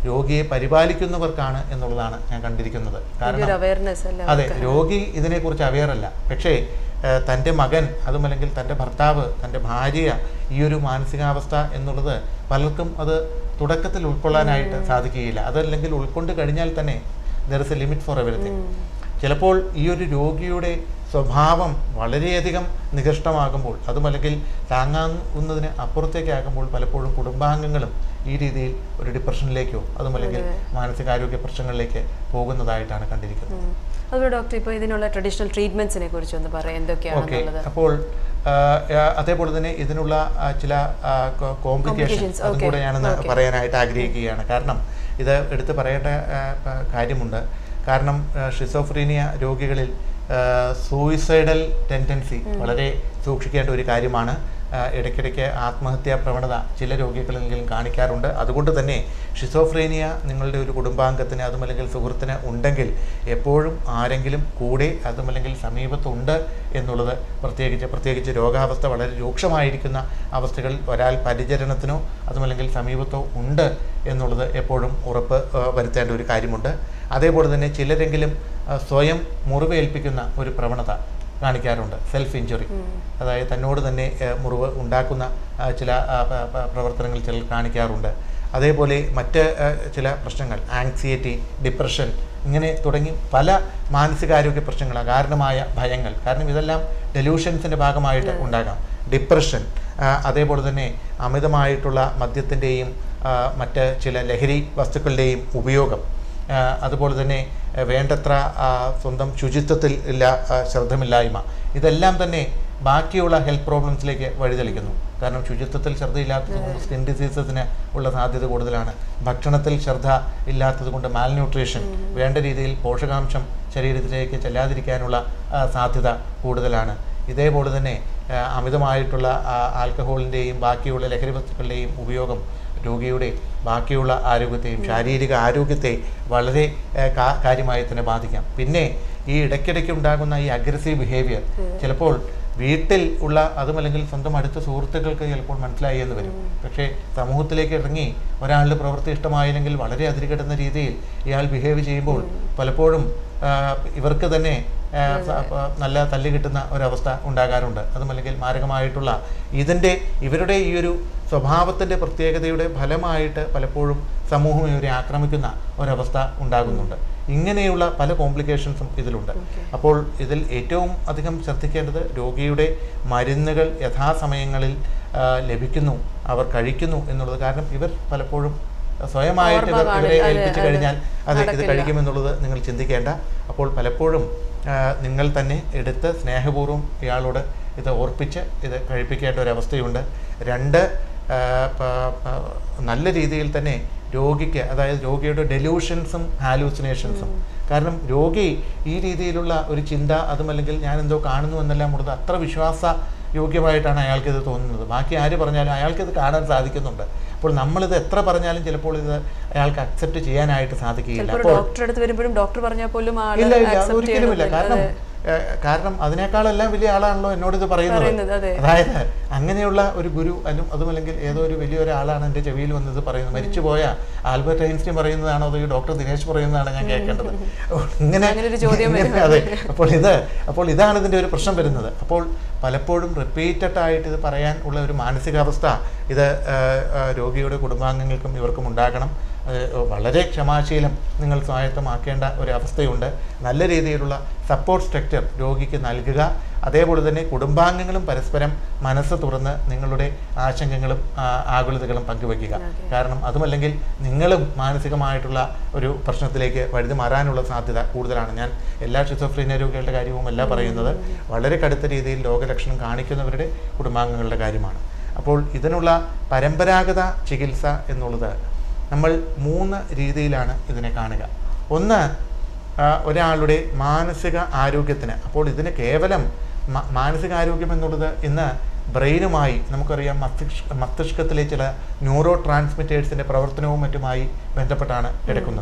രോഗിയെ പരിപാലിക്കുന്നവർക്കാണ് എന്നുള്ളതാണ് ഞാൻ കണ്ടിരിക്കുന്നത് കാരണം വലിയൊരു അവയർനെസ് അല്ലേ അതെ രോഗി ഇതിനെക്കുറിച്ച് അവെയർ അല്ല പക്ഷേ ഏഹ്, തൻ്റെ മകൻ അതുമല്ലെങ്കിൽ തൻ്റെ ഭർത്താവ് തൻ്റെ ഭാര്യ ഈ ഒരു മാനസികാവസ്ഥ എന്നുള്ളത് പലർക്കും അത് തുടക്കത്തിൽ ഉൾക്കൊള്ളാനായിട്ട് സാധിക്കുകയില്ല അതല്ലെങ്കിൽ ഉൾക്കൊണ്ട് കഴിഞ്ഞാൽ തന്നെ there is a limit for everything ചിലപ്പോൾ ഈ ഒരു രോഗിയുടെ സ്വഭാവം വളരെയധികം നികഷ്ടമാകുമ്പോൾ അതുമല്ലെങ്കിൽ താങ്ങാവുന്നതിന് അപ്പുറത്തേക്കാകുമ്പോൾ പലപ്പോഴും കുടുംബാംഗങ്ങളും ഈ രീതിയിൽ ഒരു ഡിപ്രഷനിലേക്കോ അതുമല്ലെങ്കിൽ മാനസികാരോഗ്യ പ്രശ്നങ്ങളിലേക്ക് പോകുന്നതായിട്ടാണ് കണ്ടിരിക്കുന്നത് ഉം. അതുപോലെ ഡോക്ടർ ഇപ്പോൾ ഇതിനുള്ള ട്രഡീഷണൽ ട്രീറ്റ്മെന്റ്സിനെ കുറിച്ച് ഒന്ന് പറയാം ഓക്കെ എന്തൊക്കെയാണെന്നുള്ളത് അപ്പോൾ ആ, ആ, അതേപോലെ തന്നെ ഇതിനുള്ള ആ, ചില കോംപ്ലിക്കേഷൻസ് Complications, അതും okay, കൂടെ ഞാനൊന്ന് okay. പറയാനായിട്ട് ആഗ്രഹിക്കുകയാണ് കാരണം ഇത് എടുത്തു പറയേണ്ട ആ, ആ, കാര്യമുണ്ട് കാരണം ഷിസോഫ്രീനിയ രോഗികളിൽ സൂയിസൈഡൽ ടെൻഡൻസി വളരെ സൂക്ഷിക്കേണ്ട ഒരു കാര്യമാണ് ആ, ഇടയ്ക്കിടയ്ക്ക് ആത്മഹത്യാ പ്രവണത ചില രോഗികളെങ്കിലും കാണിക്കാറുണ്ട് അതുകൊണ്ട് തന്നെ ഷിസോഫ്രീനിയ നിങ്ങളുടെ ഒരു കുടുംബാംഗത്തിന് അതുമല്ലെങ്കിൽ സുഹൃത്തിന് ഉണ്ടെങ്കിൽ എപ്പോഴും ആരെങ്കിലും കൂടെ അതുമല്ലെങ്കിൽ സമീപത്തുണ്ട് എന്നുള്ളത് പ്രത്യേകിച്ച് പ്രത്യേകിച്ച് രോഗാവസ്ഥ വളരെ രൂക്ഷമായിരിക്കുന്ന അവസ്ഥകളിൽ ഒരാൾ പരിചരണത്തിനോ അതുമല്ലെങ്കിൽ സമീപത്തോ ഉണ്ട് എന്നുള്ളത് എപ്പോഴും ഉറപ്പ് ആ, വരുത്തേണ്ട ഒരു കാര്യമുണ്ട് അതേപോലെ തന്നെ ചിലരെങ്കിലും ആ, സ്വയം മുറിവേൽപ്പിക്കുന്ന ഒരു പ്രവണത കാണിക്കാറുണ്ട് സെൽഫ് ഇഞ്ചുറി അതായത് തന്നോട് തന്നെ ആ, മുറിവ് ഉണ്ടാക്കുന്ന ആ, ചില ആ, പ- പ- പ്രവർത്തനങ്ങൾ ചിലർ കാണിക്കാറുണ്ട് അതേപോലെ മറ്റ് ആ, ചില പ്രശ്നങ്ങൾ ആങ്സിയറ്റി ഡിപ്രഷൻ ഇങ്ങനെ തുടങ്ങി പല മാനസികാരോഗ്യ പ്രശ്നങ്ങൾ അകാരണമായ ഭയങ്ങൾ കാരണം ഇതെല്ലാം ഡെലൂഷൻസിൻ്റെ ഭാഗമായിട്ട് ഉണ്ടാകാം ഡിപ്രഷൻ ആ, അതേപോലെ തന്നെ അമിതമായിട്ടുള്ള മദ്യത്തിൻ്റെയും മറ്റ് ചില ലഹരി വസ്തുക്കളുടെയും ഉപയോഗം ആ, അതുപോലെ തന്നെ ആ, വേണ്ടത്ര ആ, സ്വന്തം ശുചിത്വത്തിൽ ഇല്ല ആ, ശ്രദ്ധമില്ലായ്മ ഇതെല്ലാം തന്നെ ബാക്കിയുള്ള ഹെൽത്ത് പ്രോബ്ലംസിലേക്ക് വഴിതെളിക്കുന്നു കാരണം ശുചിത്വത്തിൽ ശ്രദ്ധയില്ലാത്തത് കൊണ്ട് സ്കിൻ ഡിസീസസിന് ഉള്ള സാധ്യത കൂടുതലാണ് ഭക്ഷണത്തിൽ ശ്രദ്ധ ഇല്ലാത്തത് കൊണ്ട് മാൽന്യൂട്രീഷൻ വേണ്ട രീതിയിൽ പോഷകാംശം ശരീരത്തിലേക്ക് ചെല്ലാതിരിക്കാനുള്ള ആ, സാധ്യത കൂടുതലാണ് ഇതേപോലെ തന്നെ ആ, അമിതമായിട്ടുള്ള ആ, ആൽക്കഹോളിൻ്റെയും ബാക്കിയുള്ള ലഹരി വസ്തുക്കളുടെയും ഉപയോഗം രോഗിയുടെ ബാക്കിയുള്ള ആരോഗ്യത്തെയും ശാരീരിക ആരോഗ്യത്തെ വളരെ ഏഹ്, കാ- കാര്യമായി തന്നെ ബാധിക്കാം പിന്നെ ഈ ഇടയ്ക്കിടയ്ക്ക് ഉണ്ടാകുന്ന ഈ അഗ്രസീവ് ബിഹേവിയർ ചിലപ്പോൾ വീട്ടിൽ ഉള്ള അതുമല്ലെങ്കിൽ സ്വന്തം അടുത്ത സുഹൃത്തുക്കൾക്ക് ചിലപ്പോൾ മനസ്സിലായി എന്ന് വരും പക്ഷേ സമൂഹത്തിലേക്ക് ഇറങ്ങി ഒരാളുടെ പ്രവൃത്തി ഇഷ്ടമായില്ലെങ്കിൽ വളരെ അതിരുകിടുന്ന രീതിയിൽ ഇയാൾ ബിഹേവ് ചെയ്യുമ്പോൾ പലപ്പോഴും ആ, ഇവർക്ക് തന്നെ ആ, സ- പ- നല്ല തല്ല് കിട്ടുന്ന ഒരവസ്ഥ ഉണ്ടാകാറുണ്ട് അതുമല്ലെങ്കിൽ മാരകമായിട്ടുള്ള ഇതിൻ്റെ ഇവരുടെ ഈ ഒരു സ്വഭാവത്തിൻ്റെ പ്രത്യേകതയുടെ ഫലമായിട്ട് പലപ്പോഴും സമൂഹം ഇവരെ ആക്രമിക്കുന്ന ഒരവസ്ഥ ഉണ്ടാകുന്നുണ്ട് ഇങ്ങനെയുള്ള പല കോംപ്ലിക്കേഷൻസും ഇതിലുണ്ട് അപ്പോൾ ഇതിൽ ഏറ്റവും അധികം ശ്രദ്ധിക്കേണ്ടത് രോഗിയുടെ മരുന്നുകൾ യഥാസമയങ്ങളിൽ ആ, ലഭിക്കുന്നു അവർ കഴിക്കുന്നു എന്നുള്ളത് കാരണം ഇവർ പലപ്പോഴും സ്വയമായിട്ട് ഇവർ ഓർമ്മ ഇവരെ കാണില്ല. അതെ, ഏൽപ്പിച്ചു അതെ. കഴിഞ്ഞാൽ അതെ ഇത് നടക്കില്ല. കഴിക്കുമെന്നുള്ളത് നിങ്ങൾ ചിന്തിക്കേണ്ട അപ്പോൾ പലപ്പോഴും ആ, നിങ്ങൾ തന്നെ എടുത്ത് സ്നേഹപൂർവ്വം ഇയാളോട് ഇത് ഓർപ്പിച്ച് ഇത് കഴിപ്പിക്കേണ്ട ഒരവസ്ഥയുണ്ട് രണ്ട് ആ, പ- പ- നല്ല രീതിയിൽ തന്നെ രോഗിക്ക് അതായത് രോഗിയുടെ ഡെലൂഷൻസും ഹാലൂസിനേഷൻസും കാരണം രോഗി ഈ രീതിയിലുള്ള ഒരു ചിന്ത അതുമല്ലെങ്കിൽ ഞാൻ എന്തോ കാണുന്നു എന്നെല്ലാം ഉള്ളത് അത്ര വിശ്വാസ യോഗ്യമായിട്ടാണ് അയാൾക്ക് ഇത് തോന്നുന്നത് ബാക്കി ആര് പറഞ്ഞാലും അയാൾക്ക് ഇത് കാണാൻ സാധിക്കുന്നുണ്ട് അപ്പോൾ നമ്മളിത് എത്ര പറഞ്ഞാലും ചിലപ്പോൾ ഇത് അയാൾക്ക് അക്സെപ്റ്റ് ചെയ്യാനായിട്ട് സാധിക്കുകയില്ല ചിലപ്പോൾ അപ്പോൾ ഡോക്ടർ അടുത്ത് വരുമ്പോഴും ഡോക്ടർ പറഞ്ഞാൽ പോലും ആള് ഇല്ല ഇല്ല അത് accept ഒരിക്കലുമില്ല കാരണം ചെയ്യണമെന്നില്ല. ഏഹ്, കാരണം അതിനേക്കാളെല്ലാം വലിയ ആളാണല്ലോ എന്നോട് ഇത് പറയുന്നത് പറയുന്നത്, അതെ. അതായത് അങ്ങനെയുള്ള ഒരു ഗുരു അല്ലും അതുമല്ലെങ്കിൽ ഏതോ ഒരു വലിയൊരാളാണ് എൻ്റെ ചെവിയിൽ വന്നത് പറയുന്നത് മരിച്ചുപോയ ആൽബർട്ട് ഐൻസ്റ്റീൻ പറയുന്നതാണോ അതോ ഈ ഡോക്ടർ ദിനേശ് പറയുന്നതാണോ ഞാൻ കേൾക്കേണ്ടത് അപ്പോൾ ഇങ്ങനെ അങ്ങനെ ഒരു ചോദ്യം ഇങ്ങനെ- വരും. അതെ അപ്പോൾ ഇത് അപ്പോൾ ഇതാണ് ഇതിൻ്റെ ഒരു പ്രശ്നം വരുന്നത് അപ്പോൾ പലപ്പോഴും റിപ്പീറ്റഡ് ആയിട്ട് ഇത് പറയാൻ ഉള്ള ഒരു മാനസികാവസ്ഥ ഇത് ഏഹ്, ഏഹ്, രോഗിയുടെ കുടുംബാംഗങ്ങൾക്കും ഇവർക്കും ഉണ്ടാകണം ഏഹ്, വളരെ ക്ഷമാശീലം നിങ്ങൾ സ്വായത്തമാക്കേണ്ട ഒരു അവസ്ഥയുണ്ട് നല്ല രീതിയിലുള്ള സപ്പോർട്ട് സ്ട്രക്ചർ രോഗിക്ക് നൽകുക അതേപോലെ തന്നെ കുടുംബാംഗങ്ങളും പരസ്പരം മനസ്സ് തുറന്ന് നിങ്ങളുടെ ആശങ്കകളും ആ, ആകുലതകളും പങ്കുവയ്ക്കുക Okay. കാരണം അതുമല്ലെങ്കിൽ നിങ്ങളും മാനസികമായിട്ടുള്ള ഒരു പ്രശ്നത്തിലേക്ക് വഴുതി മാറാനുള്ള സാധ്യത കൂടുതലാണ് ഞാൻ എല്ലാ ഷിസോഫ്രീനിയ രോഗികളുടെ കാര്യവും അല്ല പറയുന്നത് വളരെ കടുത്ത രീതിയിൽ രോഗലക്ഷണം കാണിക്കുന്നവരുടെ കുടുംബാംഗങ്ങളുടെ കാര്യമാണ് അപ്പോൾ ഇതിനുള്ള പരമ്പരാഗത ചികിത്സ എന്നുള്ളത് നമ്മൾ മൂന്ന് രീതിയിലാണ് ഇതിനെ കാണുക ഒന്ന് ആ, ഒരാളുടെ മാനസിക ആരോഗ്യത്തിന് അപ്പോൾ ഇതിന് കേവലം മ- മാനസികാരോഗ്യം എന്നുള്ളത് ഇന്ന് ബ്രെയിനുമായി നമുക്കറിയാം മസ്തിഷ്ക മസ്തിഷ്കത്തിലെ ചില ന്യൂറോ ട്രാൻസ്മിറ്റേഴ്സിൻ്റെ പ്രവർത്തനവും മറ്റുമായി ബന്ധപ്പെട്ടാണ് എടുക്കുന്നത്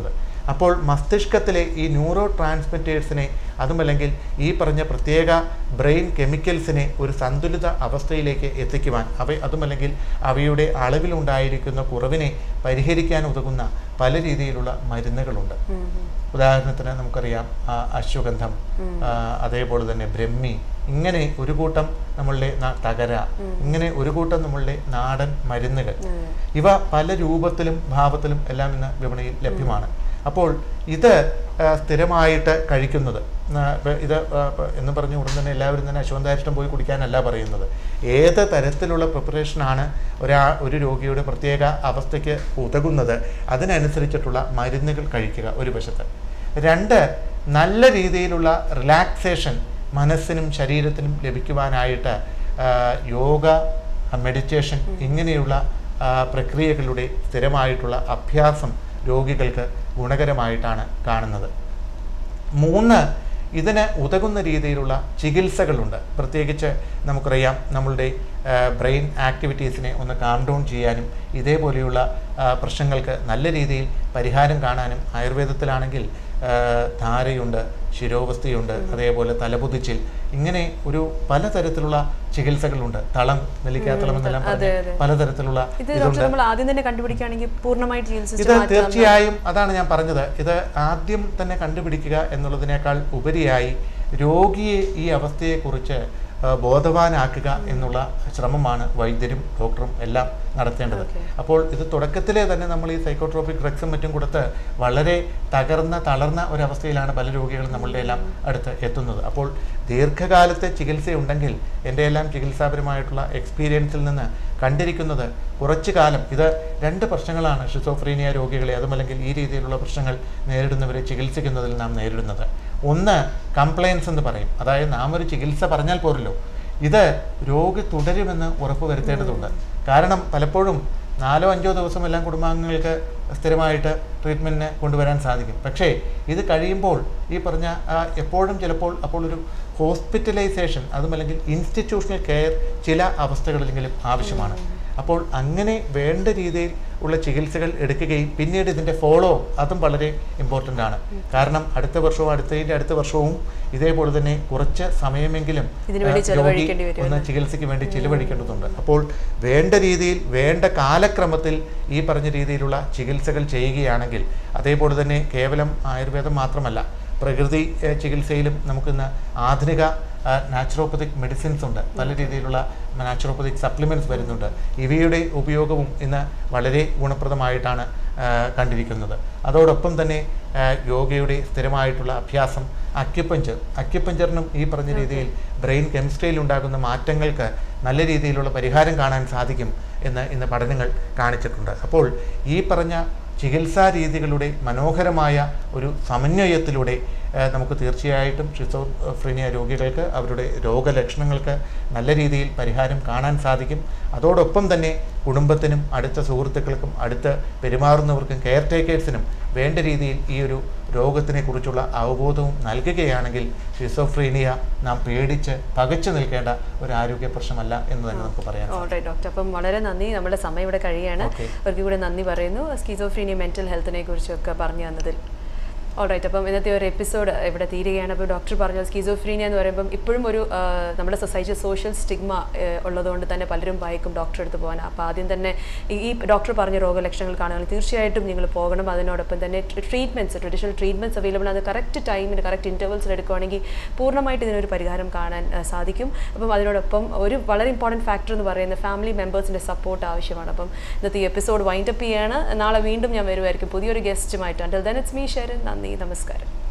അപ്പോൾ മസ്തിഷ്കത്തിലെ ഈ ന്യൂറോ ട്രാൻസ്മിറ്റേഴ്സിനെ അതുമല്ലെങ്കിൽ ഈ പറഞ്ഞ പ്രത്യേക ബ്രെയിൻ കെമിക്കൽസിനെ ഒരു സന്തുലിത അവസ്ഥയിലേക്ക് എത്തിക്കുവാൻ അവ അതുമല്ലെങ്കിൽ അവയുടെ അളവിലുണ്ടായിരിക്കുന്ന കുറവിനെ പരിഹരിക്കാൻ ഉതകുന്ന പല രീതിയിലുള്ള മരുന്നുകളുണ്ട് ഉദാഹരണത്തിന് നമുക്കറിയാം ആ, അശ്വഗന്ധം ആ, അതേപോലെ തന്നെ ബ്രഹ്മി ഇങ്ങനെ ഒരു കൂട്ടം നമ്മളുടെ ന- തകര ഇങ്ങനെ ഒരു കൂട്ടം നമ്മളുടെ നാടൻ മരുന്നുകൾ ഇവ പല രൂപത്തിലും ഭാവത്തിലും എല്ലാം ഇന്ന് വിപണിയിൽ ലഭ്യമാണ് അപ്പോൾ ഇത് ആ, സ്ഥിരമായിട്ട് കഴിക്കുന്നത് ആ, ഇപ്പൊ ഇത് ആ, ഇപ്പൊ എന്ന് പറഞ്ഞ ഉടൻ തന്നെ എല്ലാവരും തന്നെ അശ്വന്താരിഷ്ടം പോയി കുടിക്കാനല്ല പറയുന്നത് ഏത് തരത്തിലുള്ള പ്രിപ്പറേഷനാണ് ഒരാ ഒരു രോഗിയുടെ പ്രത്യേക അവസ്ഥയ്ക്ക് ഉതകുന്നത് അതിനനുസരിച്ചിട്ടുള്ള മരുന്നുകൾ കഴിക്കുക ഒരു വശത്ത് രണ്ട് നല്ല രീതിയിലുള്ള റിലാക്സേഷൻ മനസ്സിനും ശരീരത്തിനും ലഭിക്കുവാനായിട്ട് ആ, യോഗ മെഡിറ്റേഷൻ ഇങ്ങനെയുള്ള ആ, പ്രക്രിയകളുടെ സ്ഥിരമായിട്ടുള്ള അഭ്യാസം രോഗികൾക്ക് ഗുണകരമായിട്ടാണ് കാണുന്നത് മൂന്ന് ഇതിന് ഉതകുന്ന രീതിയിലുള്ള ചികിത്സകളുണ്ട് പ്രത്യേകിച്ച് നമുക്കറിയാം നമ്മളുടെ ബ്രെയിൻ ആക്ടിവിറ്റീസിനെ ഒന്ന് കാം ഡൗൺ ചെയ്യാനും ഇതേപോലെയുള്ള ആ, പ്രശ്നങ്ങൾക്ക് നല്ല രീതിയിൽ പരിഹാരം കാണാനും ആയുർവേദത്തിലാണെങ്കിൽ ആ, ധാരയുണ്ട് ശിരോവസ്ഥയുണ്ട് അതേപോലെ തലപുതിച്ചിൽ ഇങ്ങനെ ഒരു പലതരത്തിലുള്ള ചികിത്സകളുണ്ട് തളം നെല്ലിക്കാത്തളം എന്നെല്ലാം അതെ, പറഞ്ഞ് അതെ. പലതരത്തിലുള്ള ഇത് ഇതുണ്ട് ഡോക്ടർ നമ്മൾ ആദ്യം തന്നെ കണ്ടുപിടിക്കുകയാണെങ്കിൽ പൂർണ്ണമായിട്ട് ഇത് ചികിത്സിച്ച് മാറ്റാം തീർച്ചയായും അതാണ് ഞാൻ പറഞ്ഞത് ഇത് ആദ്യം തന്നെ കണ്ടുപിടിക്കുക എന്നുള്ളതിനേക്കാൾ ഉപരിയായി രോഗിയെ ഈ അവസ്ഥയെക്കുറിച്ച് ആ, ബോധവാനാക്കുക എന്നുള്ള ശ്രമമാണ് വൈദ്യരും ഡോക്ടറും എല്ലാം നടത്തേണ്ടത് Okay. അപ്പോൾ ഇത് തുടക്കത്തിലെ തന്നെ നമ്മൾ ഈ സൈക്കോട്രോപിക് ഡ്രഗ്സും മറ്റും കൊടുത്ത് വളരെ തകർന്ന തളർന്ന ഒരവസ്ഥയിലാണ് പല രോഗികളും നമ്മളുടെ എല്ലാം അടുത്ത് എത്തുന്നത് അപ്പോൾ ദീർഘകാലത്തെ ചികിത്സയുണ്ടെങ്കിൽ എൻ്റെ എല്ലാം ചികിത്സാപരമായിട്ടുള്ള എക്സ്പീരിയൻസിൽ നിന്ന് കണ്ടിരിക്കുന്നത് കുറച്ചു കാലം ഇത് രണ്ട് പ്രശ്നങ്ങളാണ് ഷിസോഫ്രീനിയ രോഗികളെ അതുമല്ലെങ്കിൽ ഈ രീതിയിലുള്ള പ്രശ്നങ്ങൾ നേരിടുന്നവരെ ചികിത്സിക്കുന്നതിൽ നാം നേരിടുന്നത് ഒന്ന് കംപ്ലയൻസ് എന്ന് പറയും അതായത് നാം ഒരു ചികിത്സ പറഞ്ഞാൽ പോരല്ലോ ഇത് രോഗി തുടരുമെന്ന് ഉറപ്പുവരുത്തേണ്ടതുണ്ട് കാരണം പലപ്പോഴും നാലോ അഞ്ചോ ദിവസം എല്ലാം കുടുംബാംഗങ്ങൾക്ക് സ്ഥിരമായിട്ട് ട്രീറ്റ്മെൻറ്റിന് കൊണ്ടുവരാൻ സാധിക്കും പക്ഷേ ഇത് കഴിയുമ്പോൾ ഈ പറഞ്ഞ ആ, എപ്പോഴും ചിലപ്പോൾ അപ്പോൾ ഒരു ഹോസ്പിറ്റലൈസേഷൻ അതുമല്ലെങ്കിൽ ഇൻസ്റ്റിറ്റ്യൂഷണൽ കെയർ ചില അവസ്ഥകളിലെങ്കിലും ആവശ്യമാണ് അപ്പോൾ അങ്ങനെ വേണ്ട രീതിയിൽ ഉള്ള ചികിത്സകൾ എടുക്കുകയും പിന്നീട് ഇതിൻ്റെ ഫോളോ അതും വളരെ ഇമ്പോർട്ടൻ്റ് ആണ് കാരണം അടുത്ത വർഷവും അടുത്തതിൻ്റെ അടുത്ത വർഷവും ഇതേപോലെ തന്നെ കുറച്ച് സമയമെങ്കിലും ഇതിനു വേണ്ടി ആ, രോഗി ചെലവഴിക്കേണ്ടി വരും ഒന്ന് ചികിത്സയ്ക്ക് വേണ്ടി ചിലവഴിക്കേണ്ടതുണ്ട് അപ്പോൾ വേണ്ട രീതിയിൽ വേണ്ട കാലക്രമത്തിൽ ഈ പറഞ്ഞ രീതിയിലുള്ള ചികിത്സകൾ ചെയ്യുകയാണെങ്കിൽ അതേപോലെ തന്നെ കേവലം ആയുർവേദം മാത്രമല്ല പ്രകൃതി ഏഹ്, ചികിത്സയിലും നമുക്കിന്ന് ആധുനിക നാച്ചുറോപ്പതിക് മെഡിസിൻസ് ഉണ്ട് പല രീതിയിലുള്ള നാച്ചുറോപ്പതിക് സപ്ലിമെൻറ്റ്സ് വരുന്നുണ്ട് ഇവയുടെ ഉപയോഗവും ഇന്ന് വളരെ ഗുണപ്രദമായിട്ടാണ് ആ, കണ്ടിരിക്കുന്നത് അതോടൊപ്പം തന്നെ ആ, യോഗയുടെ സ്ഥിരമായിട്ടുള്ള അഭ്യാസം അക്യുപഞ്ചർ അക്യുപഞ്ചറിനും ഈ പറഞ്ഞ രീതിയിൽ ബ്രെയിൻ കെമിസ്ട്രിയിൽ ഉണ്ടാകുന്ന മാറ്റങ്ങൾക്ക് നല്ല രീതിയിലുള്ള പരിഹാരം കാണാൻ സാധിക്കും എന്ന് ഇന്ന് പഠനങ്ങൾ കാണിച്ചിട്ടുണ്ട് അപ്പോൾ ഈ പറഞ്ഞ ചികിത്സാ രീതികളുടെ മനോഹരമായ ഒരു സമന്വയത്തിലൂടെ ഏഹ്, നമുക്ക് തീർച്ചയായിട്ടും ഷിസോഫ്രീനിയ രോഗികൾക്ക് അവരുടെ രോഗലക്ഷണങ്ങൾക്ക് നല്ല രീതിയിൽ പരിഹാരം കാണാൻ സാധിക്കും അതോടൊപ്പം തന്നെ കുടുംബത്തിനും അടുത്ത സുഹൃത്തുക്കൾക്കും അടുത്ത് പെരുമാറുന്നവർക്കും കെയർ ടേക്കേഴ്സിനും വേണ്ട രീതിയിൽ ഈ ഒരു രോഗത്തിനെ കുറിച്ചുള്ള അവബോധവും നൽകുകയാണെങ്കിൽ ഷിസോഫ്രീനിയ നാം പേടിച്ച് പകച്ചു നിൽക്കേണ്ട ഒരു ആരോഗ്യ പ്രശ്നമല്ല എന്ന് തന്നെ നമുക്ക് പറയാം ഓൾറൈറ്റ് ഡോക്ടർ അപ്പം വളരെ നന്ദി നമ്മുടെ സമയം ഇവിടെ കഴിയാണ് Okay. അവർക്ക് കൂടെ നന്ദി പറയുന്നു സ്കീസോഫ്രീനിയ മെൻറ്റൽ ഹെൽത്തിനെ കുറിച്ചൊക്കെ പറഞ്ഞു തന്നതിൽ ഓൾറൈറ്റ് അപ്പം ഇന്നത്തെ ഒരു എപ്പിസോഡ് ഇവിടെ തീരുകയാണ് അപ്പോൾ ഡോക്ടർ പറഞ്ഞു സ്കീസോഫ്രീനിയ എന്ന് പറയുമ്പം ഇപ്പോഴും ഒരു ആ, നമ്മുടെ സൊസൈറ്റി സോഷ്യൽ സ്റ്റിഗ്മ ഉള്ളതുകൊണ്ട് തന്നെ പലരും ഭയക്കും ഡോക്ടറെ അടുത്ത് പോകാൻ അപ്പോൾ ആദ്യം തന്നെ ഈ ഈ ഡോക്ടർ പറഞ്ഞ രോഗലക്ഷണങ്ങൾ കാണുകയാണെങ്കിൽ തീർച്ചയായിട്ടും നിങ്ങൾ പോകണം അതിനോടൊപ്പം തന്നെ ട്രീറ്റ്മെൻറ്റ്സ് ട്രഡീഷണൽ ട്രീറ്റ്മെൻറ്റ്സ് അവൈലബിൾ അത് കറക്റ്റ് ടൈമിന് കറക്റ്റ് ഇൻ്റർവൽസിൽ എടുക്കുകയാണെങ്കിൽ പൂർണ്ണമായിട്ട് ഇതിനൊരു പരിഹാരം കാണാൻ ആ, സാധിക്കും അപ്പം അതിനോടൊപ്പം ഒരു വളരെ ഇമ്പോർട്ടൻറ്റ് ഫാക്ടർ എന്ന് പറയുന്നത് ഫാമിലി മെമ്പേഴ്സിൻ്റെ സപ്പോർട്ട് ആവശ്യമാണ് അപ്പം ഇന്നത്തെ ഈ എപ്പിസോഡ് വൈൻഡപ്പ് ചെയ്യാണ് നാളെ വീണ്ടും ഞാൻ വരുമായിരിക്കും പുതിയൊരു ഗസ്റ്റുമായിട്ട് until then it's me Sharon നന്ദി നമസ്കാരം